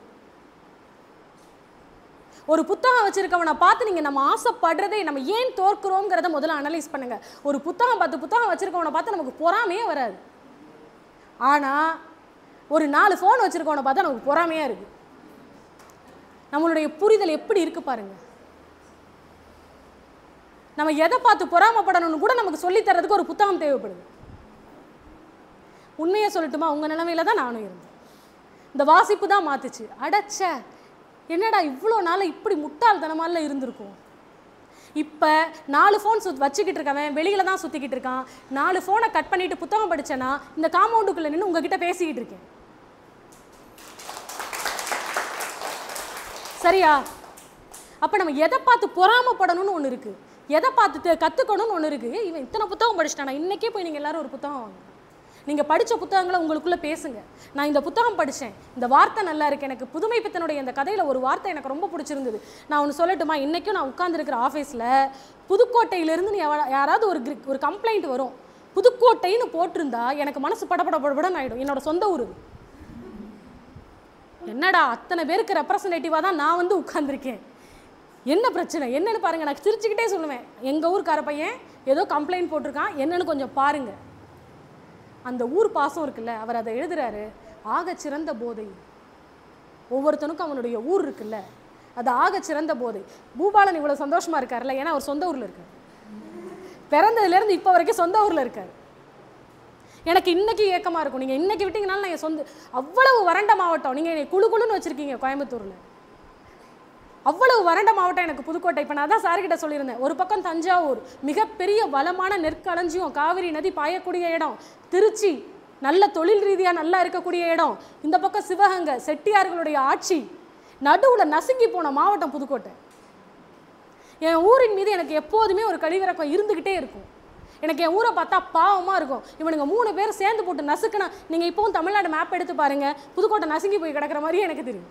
ஒரு புத்தகம் வச்சிருக்கவனை பார்த்து நீங்கள் நம்ம ஆசைப்படுறதை நம்ம ஏன் தோற்கிறோங்கிறத முதல்ல அனலைஸ் பண்ணுங்க ஒரு புத்தகம் பத்து புத்தகம் வச்சிருக்கவனை பார்த்து நமக்கு பொறாமையே வராது ஆனால் ஒரு நாலு ஃபோன் வச்சிருக்கவனை பார்த்தா நமக்கு பொறாமையாக இருக்குது நம்மளுடைய புரிதல் எப்படி இருக்கு பாருங்க நம்ம எதை பார்த்து பொறாமப்படணும்னு கூட நமக்கு சொல்லித் தர்றதுக்கு ஒரு புத்தகம் தேவைப்படுது உண்மையை சொல்லட்டுமா உங்கள் நிலமையில தான் நானும் இருந்தேன் இந்த வாசிப்பு தான் மாத்துச்சு அடச்ச என்னடா இவ்வளோ நாள் இப்படி முட்டாள்தனமால இருந்திருக்கும் இப்போ நாலு ஃபோன் சுத் வச்சுக்கிட்டு இருக்கவன் வெளியில தான் சுற்றிக்கிட்டு இருக்கான் நாலு ஃபோனை கட் பண்ணிட்டு புத்தகம் படிச்சேன்னா இந்த காம்பவுண்டுக்குள்ளே நின்று உங்ககிட்ட பேசிக்கிட்டு இருக்கேன் சரியா அப்போ நம்ம எதை பார்த்து பொறாமப்படணும்னு ஒன்று இருக்குது எதை பார்த்து தெ- கத்துக்கணும்னு ஒன்று இருக்குது இவன் இத்தனை புத்தகம் படிச்சிட்டானா இன்னைக்கே போய் நீங்கள் எல்லாரும் ஒரு புத்தகம் வாங்க நீங்கள் படித்த புத்தகங்களை உங்களுக்குள்ளே பேசுங்க நான் இந்த புத்தகம் படித்தேன் இந்த வார்த்தை நல்லா இருக்கு எனக்கு புதுமை பித்தனுடைய இந்த கதையில் ஒரு வார்த்தை எனக்கு ரொம்ப பிடிச்சிருந்தது நான் ஒன்று சொல்லட்டுமா இன்றைக்கும் நான் உட்காந்துருக்கிற ஆஃபீஸில் புதுக்கோட்டையிலேருந்து நீ எவ- யாராவது ஒரு gri- ஒரு கம்ப்ளைண்ட் வரும் புதுக்கோட்டைன்னு போட்டிருந்தா எனக்கு மனசு படபட படபடன்னு ஆகிடும் என்னோட சொந்த ஊர் இது. என்னடா அத்தனை பேருக்கு ரெப்ரசன்டேட்டிவாக தான் நான் வந்து உட்கார்ந்திருக்கேன் என்ன பிரச்சனை என்னன்னு பாருங்க நான் சிரிச்சுக்கிட்டே சொல்லுவேன் எங்கள் ஊர்க்கார பையன் ஏதோ கம்ப்ளைண்ட் போட்டிருக்கான் என்னன்னு கொஞ்சம் பாருங்க அந்த ஊர் பாசம் இருக்குல்ல அவர் அதை எழுதுறாரு ஆகச் சிறந்த போதை ஒவ்வொருத்தனுக்கும் அவனுடைய ஊர் இருக்குல்ல அது ஆகச் சிறந்த போதை பூபாலன் இவ்வளோ சந்தோஷமா இருக்காருல்ல ஏன்னா அவர் சொந்த ஊரில் இருக்கார் பிறந்ததுலேருந்து இப்போ வரைக்கும் சொந்த ஊரில் இருக்கார் எனக்கு இன்னைக்கு ஏக்கமாக இருக்கும் நீங்கள் இன்னைக்கு விட்டீங்கனாலும் நான் என் சொந்த அவ்வளவு வறண்ட மாவட்டம் நீங்கள் என்னை குழு குழுன்னு வச்சுருக்கீங்க கோயம்புத்தூரில் அவ்வளவு வறண்ட மாவட்டம் எனக்கு புதுக்கோட்டை இப்போ நான் தான் சார்கிட்ட சொல்லியிருந்தேன் ஒரு பக்கம் தஞ்சாவூர் மிகப்பெரிய வளமான நெற்களஞ்சியம் காவிரி நதி பாயக்கூடிய இடம் திருச்சி நல்ல தொழில் ரீதியாக நல்லா இருக்கக்கூடிய இடம் இந்த பக்கம் சிவகங்கை செட்டியார்களுடைய ஆட்சி நடுவில் நசுங்கி போன மாவட்டம் புதுக்கோட்டை என் ஊரின் மீது எனக்கு எப்போதுமே ஒரு கழிவிறக்கம் இருந்துக்கிட்டே இருக்கும் எனக்கு என் ஊரை பார்த்தா பாவமாக இருக்கும் இவனுங்க மூணு பேர் சேர்ந்து போட்டு நசுக்குனா நீங்கள் இப்போவும் தமிழ்நாடு மேப் எடுத்து பாருங்க புதுக்கோட்டை நசுங்கி போய் கிடக்கிற மாதிரியே எனக்கு தெரியும்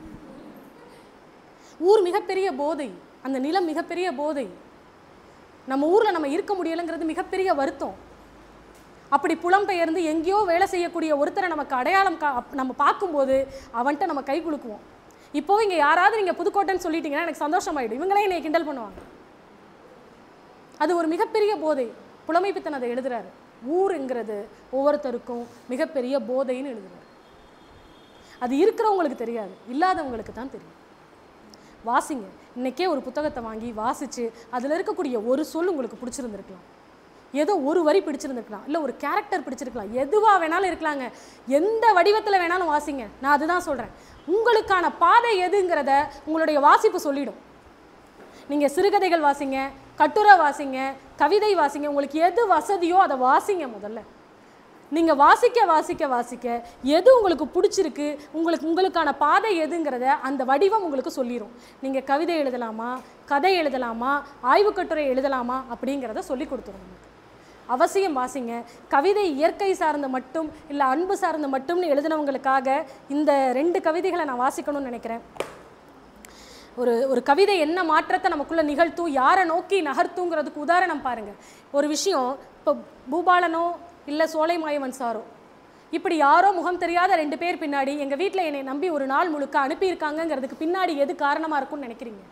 ஊர் மிகப்பெரிய போதை அந்த நிலம் மிகப்பெரிய போதை நம்ம ஊரில் நம்ம இருக்க முடியலைங்கிறது மிகப்பெரிய வருத்தம் அப்படி புலம்பெயர்ந்து எங்கேயோ வேலை செய்யக்கூடிய ஒருத்தரை நமக்கு அடையாளம் கா அப்- நம்ம பார்க்கும்போது அவன்கிட்ட நம்ம கை குலுக்குவோம் இப்போ இங்கே யாராவது நீங்கள் புதுக்கோட்டைன்னு சொல்லிட்டீங்கன்னா எனக்கு சந்தோஷமாயிடும் இவங்களே என்னை கிண்டல் பண்ணுவாங்க அது ஒரு மிகப்பெரிய போதை புலமைப்பித்தன் அதை எழுதுறாரு ஊருங்கிறது ஒவ்வொருத்தருக்கும் மிகப்பெரிய போதைன்னு எழுதுறாரு அது இருக்கிறவங்களுக்கு தெரியாது இல்லாதவங்களுக்கு தான் தெரியும் வாசிங்க இன்னைக்கே ஒரு புத்தகத்தை வாங்கி வாசிச்சு அதில் இருக்கக்கூடிய ஒரு சொல் உங்களுக்கு பிடிச்சிருந்துருக்கலாம் ஏதோ ஒரு வரி பிடிச்சிருந்துருக்கலாம் இல்லை ஒரு கேரக்டர் பிடிச்சிருக்கலாம் எதுவாக வேணாலும் இருக்கலாங்க எந்த வடிவத்தில் வேணாலும் வாசிங்க நான் அதுதான் சொல்கிறேன் உங்களுக்கான பாதை எதுங்கிறத உங்களுடைய வாசிப்பு சொல்லிடும் நீங்கள் சிறுகதைகள் வாசிங்க கட்டுரை வாசிங்க கவிதை வாசிங்க உங்களுக்கு எது வசதியோ அதை வாசிங்க முதல்ல நீங்கள் வாசிக்க வாசிக்க வாசிக்க எது உங்களுக்கு பிடிச்சிருக்கு உங்களுக்கு உங்களுக்கான பாதை எதுங்கிறத அந்த வடிவம் உங்களுக்கு சொல்லிடும் நீங்கள் கவிதை எழுதலாமா கதை எழுதலாமா ஆய்வுக் கட்டுரை எழுதலாமா அப்படிங்கிறத சொல்லி கொடுத்துரும் நமக்கு அவசியம் வாசிங்க கவிதை இயற்கை சார்ந்து மட்டும் இல்லை அன்பு சார்ந்து மட்டும்னு எழுதினவங்களுக்காக இந்த ரெண்டு கவிதைகளை நான் வாசிக்கணும்னு நினைக்கிறேன் ஒரு ஒரு கவிதை என்ன மாற்றத்தை நமக்குள்ள நிகழ்த்தும் யாரை நோக்கி நகர்த்துங்கிறதுக்கு உதாரணம் பாருங்க ஒரு விஷயம் இப்போ பூபாலனோ இல்லை சோலை மாயவன் சாரோ இப்படி யாரோ முகம் தெரியாத ரெண்டு பேர் பின்னாடி எங்கள் வீட்டில் என்னை நம்பி ஒரு நாள் முழுக்க அனுப்பியிருக்காங்கங்கிறதுக்கு பின்னாடி எது காரணமாக இருக்கும்னு நினைக்கிறீங்க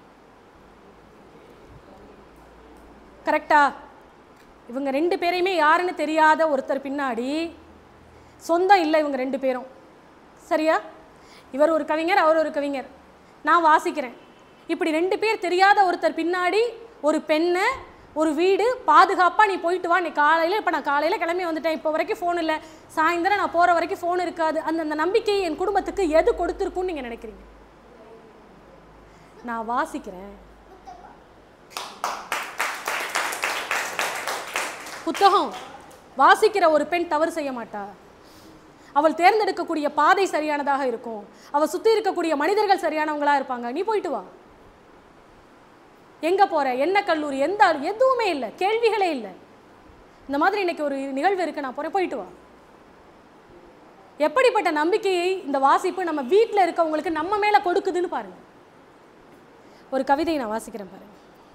கரெக்டா இவங்க ரெண்டு பேரையுமே யாருன்னு தெரியாத ஒருத்தர் பின்னாடி சொந்தம் இல்லை இவங்க ரெண்டு பேரும் சரியா இவர் ஒரு கவிஞர் அவர் ஒரு கவிஞர் நான் வாசிக்கிறேன் இப்படி ரெண்டு பேர் தெரியாத ஒருத்தர் பின்னாடி ஒரு பெண்ணை ஒரு வீடு பாதுகாப்பாக நீ போயிட்டு வா நீ காலையில் இப்போ நான் காலையில் கிளம்பி வந்துட்டேன் இப்போ வரைக்கும் ஃபோன் இல்லை சாயந்தரம் நான் போகிற வரைக்கும் ஃபோன் இருக்காது அந்த அந்த நம்பிக்கை என் குடும்பத்துக்கு எது கொடுத்துருக்குன்னு நீங்கள் நினைக்கிறீங்க நான் வாசிக்கிறேன் புத்தகம் வாசிக்கிற ஒரு பெண் தவறு செய்ய மாட்டா அவள் தேர்ந்தெடுக்கக்கூடிய பாதை சரியானதாக இருக்கும் அவள் சுற்றி இருக்கக்கூடிய மனிதர்கள் சரியானவங்களா இருப்பாங்க நீ போயிட்டு வா எங்கே போற என்ன கல்லூரி எந்த ஆளு, எதுவுமே இல்லை கேள்விகளே இல்லை இந்த மாதிரி இன்னைக்கு ஒரு நிகழ்வு இருக்கு நான் போகிறேன் போயிட்டு வா எப்படிப்பட்ட நம்பிக்கையை இந்த வாசிப்பு நம்ம வீட்டில் இருக்கவங்களுக்கு நம்ம மேலே கொடுக்குதுன்னு பாருங்க ஒரு கவிதையை நான் வாசிக்கிறேன் பாருங்க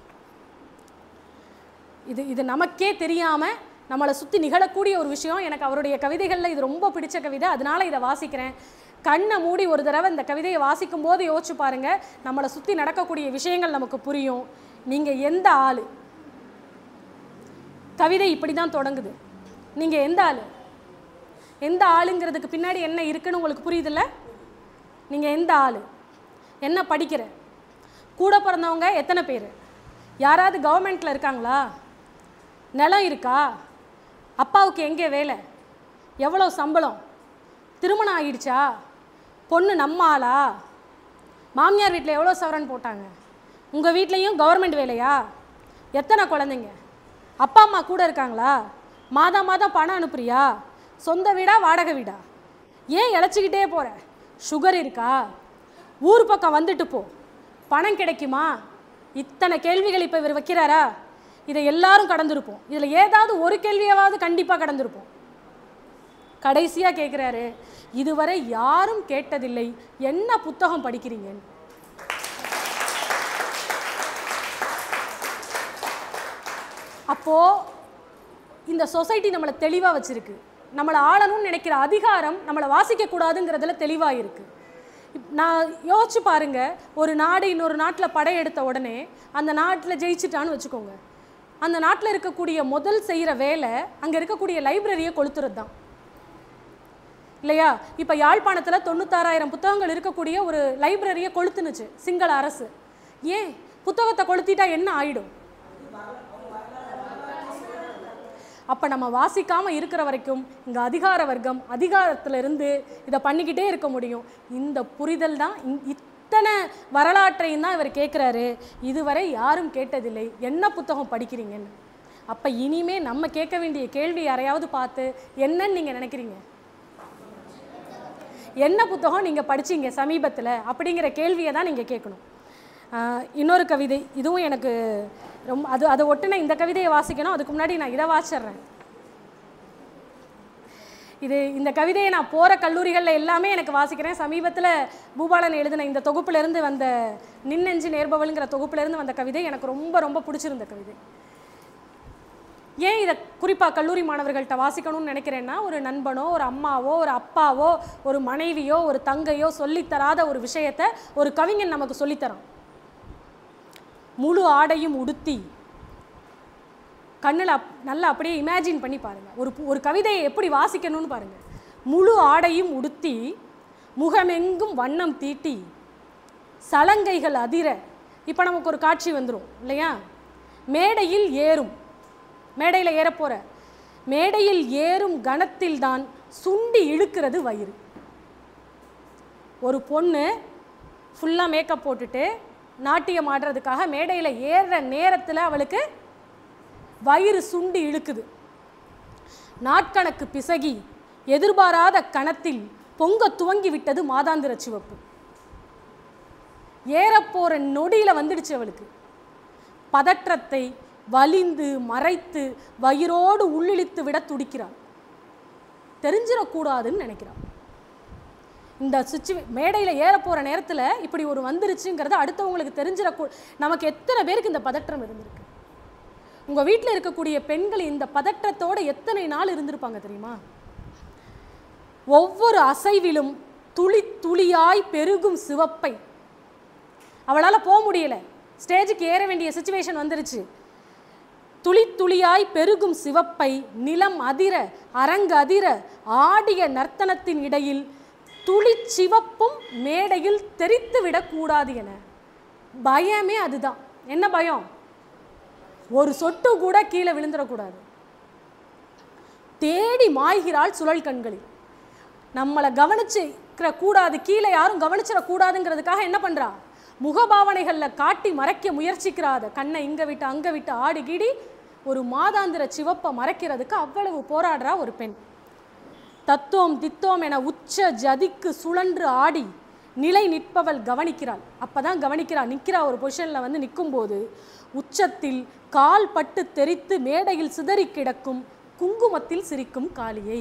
இது இது நமக்கே தெரியாமல் நம்மளை சுற்றி நிகழக்கூடிய ஒரு விஷயம் எனக்கு அவருடைய கவிதைகளில் இது ரொம்ப பிடிச்ச கவிதை அதனால இதை வாசிக்கிறேன் கண்ணை மூடி ஒரு தடவை இந்த கவிதையை வாசிக்கும் போது யோசிச்சு பாருங்க நம்மளை சுற்றி நடக்கக்கூடிய விஷயங்கள் நமக்கு புரியும் நீங்கள் எந்த ஆள் கவிதை இப்படி தான் தொடங்குது நீங்கள் எந்த ஆள் எந்த ஆளுங்கிறதுக்கு பின்னாடி என்ன இருக்குன்னு உங்களுக்கு புரியுதுல்ல நீங்கள் எந்த ஆள் என்ன படிக்கிற கூட பிறந்தவங்க எத்தனை பேர் யாராவது கவர்மெண்ட்டில் இருக்காங்களா நிலம் இருக்கா அப்பாவுக்கு எங்கே வேலை எவ்வளோ சம்பளம் திருமணம் ஆகிடுச்சா பொண்ணு நம்ம ஆளா மாமியார் வீட்டில் எவ்வளோ சவரன் போட்டாங்க உங்கள் வீட்லேயும் கவர்மெண்ட் வேலையா எத்தனை குழந்தைங்க அப்பா அம்மா கூட இருக்காங்களா மாதம் மாதம் பணம் அனுப்புறியா சொந்த வீடா வாடகை வீடா ஏன் இழைச்சிக்கிட்டே போகிற சுகர் இருக்கா ஊர் பக்கம் வந்துட்டு போ பணம் கிடைக்குமா இத்தனை கேள்விகள் இப்போ இவர் வைக்கிறாரா இதை எல்லாரும் கடந்திருப்போம் இதில் ஏதாவது ஒரு கேள்வியாவது கண்டிப்பாக கடந்திருப்போம் கடைசியாக கேட்குறாரு இதுவரை யாரும் கேட்டதில்லை என்ன புத்தகம் படிக்கிறீங்கன்னு அப்போது இந்த சொசைட்டி நம்மளை தெளிவாக வச்சுருக்கு நம்மளை ஆளணும்னு நினைக்கிற அதிகாரம் நம்மளை வாசிக்கக்கூடாதுங்கிறதுல தெளிவாக இருக்குது நான் யோசிச்சு பாருங்க ஒரு நாடு இன்னொரு நாட்டில் படையெடுத்த உடனே அந்த நாட்டில் ஜெயிச்சிட்டான்னு வச்சுக்கோங்க அந்த நாட்டில் இருக்கக்கூடிய முதல் செய்கிற வேலை அங்கே இருக்கக்கூடிய லைப்ரரியை கொளுத்துறது தான் இல்லையா இப்போ யாழ்ப்பாணத்தில் தொண்ணூத்தாறாயிரம் புத்தகங்கள் இருக்கக்கூடிய ஒரு லைப்ரரியை கொளுத்துனுச்சு சிங்கள அரசு ஏன் புத்தகத்தை கொளுத்திட்டா என்ன ஆயிடும் அப்போ நம்ம வாசிக்காமல் இருக்கிற வரைக்கும் இங்கே அதிகார வர்க்கம் அதிகாரத்துல இருந்து இதை பண்ணிக்கிட்டே இருக்க முடியும் இந்த புரிதல் தான் இந்- இத்தனை வரலாற்றையும் தான் இவர் கேட்குறாரு இதுவரை யாரும் கேட்டதில்லை என்ன புத்தகம் படிக்கிறீங்கன்னு அப்போ இனிமே நம்ம கேட்க வேண்டிய கேள்வி யாரையாவது பார்த்து என்னன்னு நீங்கள் நினைக்கிறீங்க என்ன புத்தகம் நீங்கள் படிச்சீங்க சமீபத்தில் அப்படிங்கிற கேள்வியை தான் நீங்கள் கேட்கணும் ஆஹ் இன்னொரு கவிதை இதுவும் எனக்கு ரொம்ப அது அதை ஒட்டுன இந்த கவிதையை வாசிக்கணும் அதுக்கு முன்னாடி நான் இதை வாசிடுறேன் இது இந்த கவிதையை நான் போகிற கல்லூரிகளில் எல்லாமே எனக்கு வாசிக்கிறேன் சமீபத்தில் பூபாலன் எழுதின இந்த தொகுப்பிலிருந்து வந்த நின்னெஞ்சு நேர்பவளுங்கிற தொகுப்பிலிருந்து வந்த கவிதை எனக்கு ரொம்ப ரொம்ப பிடிச்சிருந்த கவிதை ஏன் இதை குறிப்பாக கல்லூரி மாணவர்கள்ட்ட வாசிக்கணும்னு நினைக்கிறேன்னா ஒரு நண்பனோ ஒரு அம்மாவோ ஒரு அப்பாவோ ஒரு மனைவியோ ஒரு தங்கையோ சொல்லித்தராத ஒரு விஷயத்தை ஒரு கவிஞன் நமக்கு சொல்லித்தரான் முழு ஆடையும் உடுத்தி கண்ணில் அப் நல்லா அப்படியே இமேஜின் பண்ணி பாருங்கள் ஒரு பு- ஒரு கவிதையை எப்படி வாசிக்கணும்னு பாருங்கள் முழு ஆடையும் உடுத்தி முகமெங்கும் வண்ணம் தீட்டி சலங்கைகள் அதிர இப்போ நமக்கு ஒரு காட்சி வந்துடும் இல்லையா மேடையில் ஏறும் மேடையில் ஏறப்போகிற மேடையில் ஏறும் கணத்தில் தான் சுண்டி இழுக்கிறது வயிறு ஒரு பொண்ணு ஃபுல்லாக மேக்கப் போட்டுட்டு நாட்டியம் ஆடுறதுக்காக மேடையில் ஏறுற நேரத்தில் அவளுக்கு வயிறு சுண்டி இழுக்குது நாட்கணக்கு பிசகி எதிர்பாராத கணத்தில் பொங்க துவங்கி விட்டது மாதாந்திர சிவப்பு ஏறப்போகிற நொடியில் வந்துடுச்சு அவளுக்கு பதற்றத்தை வலிந்து மறைத்து வயிறோடு உள்ளிழித்து விட துடிக்கிறாள் தெரிஞ்சிடக்கூடாதுன்னு நினைக்கிறாள் இந்த சுச்சுவே மேடையில் ஏற போகிற நேரத்தில் இப்படி ஒரு வந்துருச்சுங்கிறது அடுத்தவங்களுக்கு தெரிஞ்சிடக்கூ நமக்கு எத்தனை பேருக்கு இந்த பதற்றம் இருந்திருக்கு உங்கள் வீட்டில் இருக்கக்கூடிய பெண்கள் இந்த பதற்றத்தோட எத்தனை நாள் இருந்திருப்பாங்க தெரியுமா ஒவ்வொரு அசைவிலும் துளி துளியாய் பெருகும் சிவப்பை அவளால் போக முடியல ஸ்டேஜுக்கு ஏற வேண்டிய சுச்சுவேஷன் வந்துருச்சு துளி துளியாய் பெருகும் சிவப்பை நிலம் அதிர அரங்கு அதிர ஆடிய நர்த்தனத்தின் இடையில் துளி சிவப்பும் மேடையில் தெரித்து விடக்கூடாது என பயமே அதுதான் என்ன பயம் ஒரு சொட்டு கூட கீழே விழுந்துடக்கூடாது தேடி மாய்கிறாள் சுழல் கண்களில் நம்மளை கவனிச்சுக்கிற கூடாது கீழே யாரும் கவனிச்சிடக்கூடாதுங்கிறதுக்காக என்ன பண்ணுறா முகபாவனைகளில் காட்டி மறைக்க முயற்சிக்கிறாத கண்ணை இங்கே விட்டு அங்கே விட்டு ஆடி கீடி ஒரு மாதாந்திர சிவப்பை மறைக்கிறதுக்கு அவ்வளவு போராடுறா ஒரு பெண் தத்துவம் தித்தோம் என உச்ச ஜதிக்கு சுழன்று ஆடி நிலை நிற்பவள் கவனிக்கிறாள் அப்பதான் கவனிக்கிறா நிற்கிறா ஒரு பொசிஷனில் வந்து நிற்கும்போது உச்சத்தில் கால் பட்டு தெரித்து மேடையில் சிதறி கிடக்கும் குங்குமத்தில் சிரிக்கும் காளியை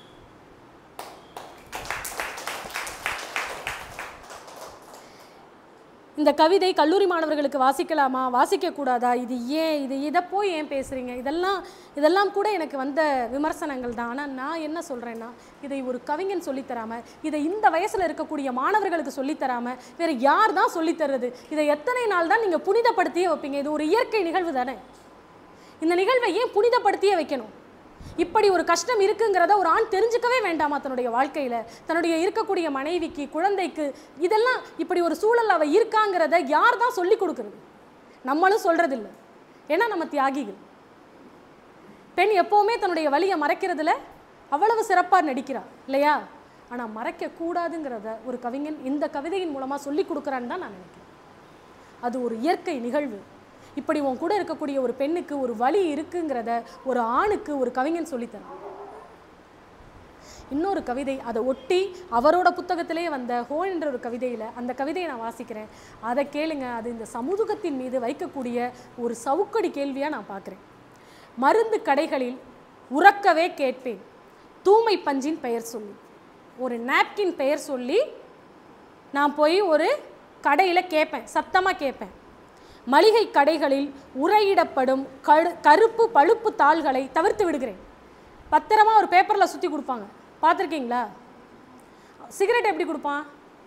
இந்த கவிதை கல்லூரி மாணவர்களுக்கு வாசிக்கலாமா வாசிக்கக்கூடாதா இது ஏன் இது இதை போய் ஏன் பேசுகிறீங்க இதெல்லாம் இதெல்லாம் கூட எனக்கு வந்த விமர்சனங்கள் தான் ஆனால் நான் என்ன சொல்கிறேன்னா இதை ஒரு கவிஞன் சொல்லித்தராம இதை இந்த வயசில் இருக்கக்கூடிய மாணவர்களுக்கு சொல்லித்தராம வேறு யார் தான் சொல்லித்தர்றது இதை எத்தனை நாள் தான் நீங்கள் புனிதப்படுத்தியே வைப்பீங்க இது ஒரு இயற்கை நிகழ்வு தானே இந்த நிகழ்வை ஏன் புனிதப்படுத்தியே வைக்கணும் இப்படி ஒரு கஷ்டம் இருக்குங்கிறத ஒரு ஆண் தெரிஞ்சுக்கவே வேண்டாமா தன்னுடைய வாழ்க்கையில் தன்னுடைய இருக்கக்கூடிய மனைவிக்கு குழந்தைக்கு இதெல்லாம் இப்படி ஒரு சூழல் அவ இருக்காங்கிறத யார் தான் சொல்லி கொடுக்குறது நம்மளும் சொல்கிறதில்ல ஏன்னா நம்ம தியாகிகள் பெண் எப்போவுமே தன்னுடைய வலியை மறைக்கிறதுல அவ்வளவு சிறப்பாக நடிக்கிறா இல்லையா ஆனால் மறைக்கக்கூடாதுங்கிறத ஒரு கவிஞன் இந்த கவிதையின் மூலமாக சொல்லி கொடுக்குறான்னு தான் நான் நினைக்கிறேன் அது ஒரு இயற்கை நிகழ்வு இப்படி உன் கூட இருக்கக்கூடிய ஒரு பெண்ணுக்கு ஒரு வலி இருக்குங்கிறத ஒரு ஆணுக்கு ஒரு கவிஞன் சொல்லித்தரான் இன்னொரு கவிதை அதை ஒட்டி அவரோட புத்தகத்திலே வந்த ஹோ என்ற ஒரு கவிதையில் அந்த கவிதையை நான் வாசிக்கிறேன் அதை கேளுங்க அது இந்த சமூகத்தின் மீது வைக்கக்கூடிய ஒரு சவுக்கடி கேள்வியாக நான் பார்க்குறேன் மருந்து கடைகளில் உறக்கவே கேட்பேன் தூமை பஞ்சின் பெயர் சொல்லி ஒரு நாப்கின் பெயர் சொல்லி நான் போய் ஒரு கடையில் கேட்பேன் சத்தமாக கேட்பேன் மளிகை கடைகளில் உரையிடப்படும் கரு கருப்பு பழுப்பு தாள்களை தவிர்த்து விடுகிறேன் பத்திரமா ஒரு பேப்பரில் சுற்றி கொடுப்பாங்க பார்த்துருக்கீங்களா சிகரெட் எப்படி கொடுப்பான்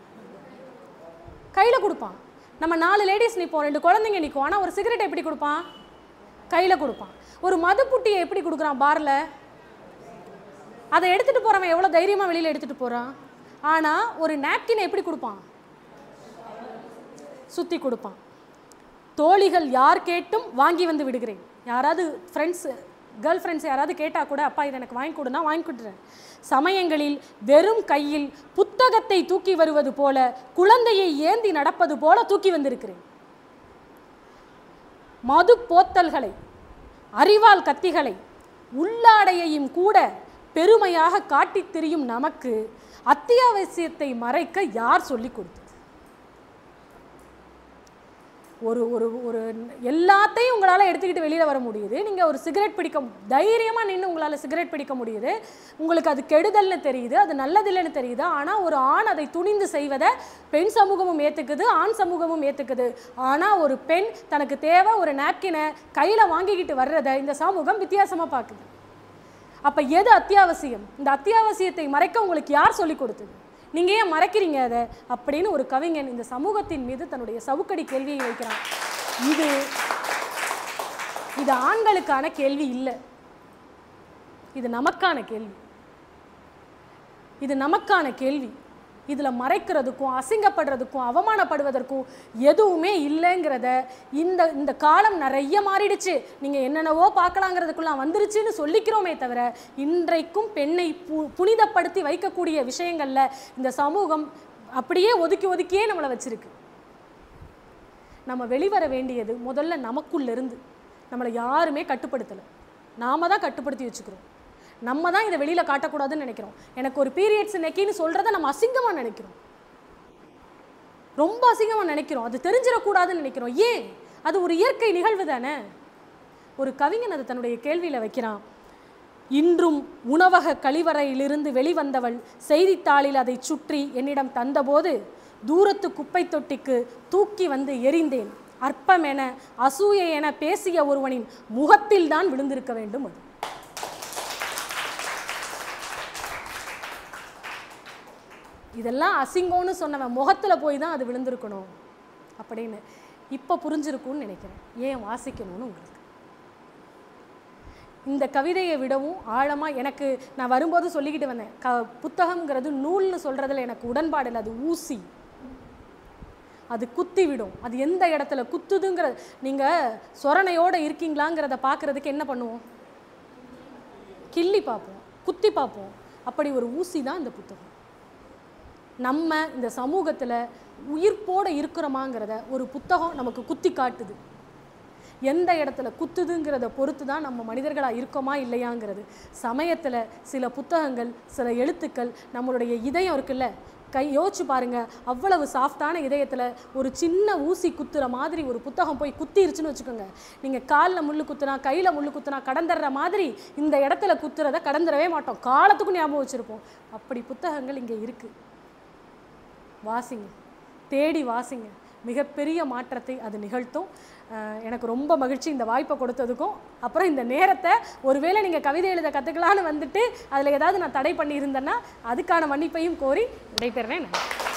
கையில் கொடுப்பான் நம்ம நாலு லேடிஸ் நிற்போம் ரெண்டு குழந்தைங்க நிற்கும் ஆனால் ஒரு சிகரெட் எப்படி கொடுப்பான் கையில் கொடுப்பான் ஒரு மதுப்புட்டியை எப்படி கொடுக்குறான் பாரில் அதை எடுத்துகிட்டு போகிறவன் எவ்வளோ தைரியமாக வெளியில் எடுத்துகிட்டு போகிறான் ஆனால் ஒரு நாப்கினை எப்படி கொடுப்பான் சுற்றி கொடுப்பான் தோழிகள் யார் கேட்டும் வாங்கி வந்து விடுகிறேன் யாராவது ஃப்ரெண்ட்ஸ் கேர்ள் ஃப்ரெண்ட்ஸ் யாராவது கேட்டால் கூட அப்பா இதை எனக்கு வாங்கி கொடுனா வாங்கி கொடுத்துறேன் சமயங்களில் வெறும் கையில் புத்தகத்தை தூக்கி வருவது போல குழந்தையை ஏந்தி நடப்பது போல தூக்கி வந்திருக்கிறேன் மது போத்தல்களை அறிவால் கத்திகளை உள்ளாடையையும் கூட பெருமையாக காட்டித் திரியும் நமக்கு அத்தியாவசியத்தை மறைக்க யார் சொல்லிக் கொடுத்தது ஒரு ஒரு ஒரு எல்லாத்தையும் உங்களால் எடுத்துக்கிட்டு வெளியில் வர முடியுது நீங்கள் ஒரு சிகரெட் பிடிக்க தைரியமாக நின்று உங்களால் சிகரெட் பிடிக்க முடியுது உங்களுக்கு அது கெடுதல்னு தெரியுது அது நல்லதில்லைன்னு தெரியுது ஆனால் ஒரு ஆண் அதை துணிந்து செய்வதை பெண் சமூகமும் ஏற்றுக்குது ஆண் சமூகமும் ஏற்றுக்குது ஆனால் ஒரு பெண் தனக்கு தேவை ஒரு நாப்கினை கையில் வாங்கிக்கிட்டு வர்றதை இந்த சமூகம் வித்தியாசமாக பார்க்குது அப்போ எது அத்தியாவசியம் இந்த அத்தியாவசியத்தை மறைக்க உங்களுக்கு யார் சொல்லிக் கொடுத்தது நீங்கள் ஏன் மறைக்கிறீங்க அதை அப்படின்னு ஒரு கவிஞன் இந்த சமூகத்தின் மீது தன்னுடைய சவுக்கடி கேள்வியை வைக்கிறான் இது இது ஆண்களுக்கான கேள்வி இல்லை இது நமக்கான கேள்வி இது நமக்கான கேள்வி இதில் மறைக்கிறதுக்கும் அசிங்கப்படுறதுக்கும் அவமானப்படுவதற்கும் எதுவுமே இல்லைங்கிறத இந்த இந்த காலம் நிறைய மாறிடுச்சு நீங்கள் என்னென்னவோ பார்க்கலாங்கிறதுக்குள்ள வந்துருச்சுன்னு சொல்லிக்கிறோமே தவிர இன்றைக்கும் பெண்ணை பு புனிதப்படுத்தி வைக்கக்கூடிய விஷயங்களில் இந்த சமூகம் அப்படியே ஒதுக்கி ஒதுக்கியே நம்மளை வச்சிருக்கு நம்ம வெளிவர வேண்டியது முதல்ல நமக்குள்ளிருந்து நம்மளை யாருமே கட்டுப்படுத்தலை நாம தான் கட்டுப்படுத்தி வச்சுக்கிறோம் நம்ம தான் இதை வெளியில் காட்டக்கூடாதுன்னு நினைக்கிறோம் எனக்கு ஒரு பீரியட்ஸ் நெக்கின்னு சொல்கிறத நம்ம அசிங்கமாக நினைக்கிறோம் ரொம்ப அசிங்கமாக நினைக்கிறோம் அது தெரிஞ்சிடக்கூடாதுன்னு நினைக்கிறோம் ஏன் அது ஒரு இயற்கை நிகழ்வு தானே ஒரு கவிஞன் அதை தன்னுடைய கேள்வியில் வைக்கிறான் இன்றும் உணவக கழிவறையிலிருந்து வெளிவந்தவள் செய்தித்தாளில் அதை சுற்றி என்னிடம் தந்தபோது தூரத்து குப்பை தொட்டிக்கு தூக்கி வந்து எறிந்தேன் அற்பமென அசூயை என பேசிய ஒருவனின் முகத்தில் தான் விழுந்திருக்க வேண்டும் அது இதெல்லாம் அசிங்கம்னு சொன்னவன் முகத்தில் போய் தான் அது விழுந்திருக்கணும் அப்படின்னு இப்போ புரிஞ்சிருக்கும்னு நினைக்கிறேன் ஏன் வாசிக்கணும்னு உங்களுக்கு இந்த கவிதையை விடவும் ஆழமாக எனக்கு நான் வரும்போது சொல்லிக்கிட்டு வந்தேன் க புத்தகம்ங்கிறது நூல்னு சொல்கிறதுல எனக்கு உடன்பாடு இல்லை அது ஊசி அது குத்தி விடும் அது எந்த இடத்துல குத்துதுங்கிற நீங்கள் சொரணையோடு இருக்கீங்களாங்கிறத பார்க்குறதுக்கு என்ன பண்ணுவோம் கிள்ளி பார்ப்போம் குத்தி பார்ப்போம் அப்படி ஒரு ஊசி தான் இந்த புத்தகம் நம்ம இந்த சமூகத்தில் உயிர்ப்போடு இருக்கிறோமாங்கிறத ஒரு புத்தகம் நமக்கு குத்தி காட்டுது எந்த இடத்துல குத்துதுங்கிறத பொறுத்து தான் நம்ம மனிதர்களாக இருக்கோமா இல்லையாங்கிறது சமயத்தில் சில புத்தகங்கள் சில எழுத்துக்கள் நம்மளுடைய இதயம் இருக்குல்ல கை யோசிச்சு பாருங்க அவ்வளவு சாஃப்டான இதயத்தில் ஒரு சின்ன ஊசி குத்துற மாதிரி ஒரு புத்தகம் போய் குத்திருச்சுன்னு வச்சுக்கோங்க நீங்கள் காலில் முள்ளு குத்துனா கையில் முள்ளு குத்துனா கடந்துடுற மாதிரி இந்த இடத்துல குத்துறத கடந்துடவே மாட்டோம் காலத்துக்கும் ஞாபகம் வச்சுருப்போம் அப்படி புத்தகங்கள் இங்கே இருக்குது வாசிங்க தேடி வாசிங்க மிகப்பெரிய மாற்றத்தை அது நிகழ்த்தும் அஹ் எனக்கு ரொம்ப மகிழ்ச்சி இந்த வாய்ப்பை கொடுத்ததுக்கும் அப்புறம் இந்த நேரத்தை ஒருவேளை நீங்கள் கவிதை எழுத கற்றுக்கலான்னு வந்துட்டு அதில் ஏதாவது நான் தடை பண்ணியிருந்தேன்னா அதுக்கான மன்னிப்பையும் கோரி விடைபெறுறேன் நன்றி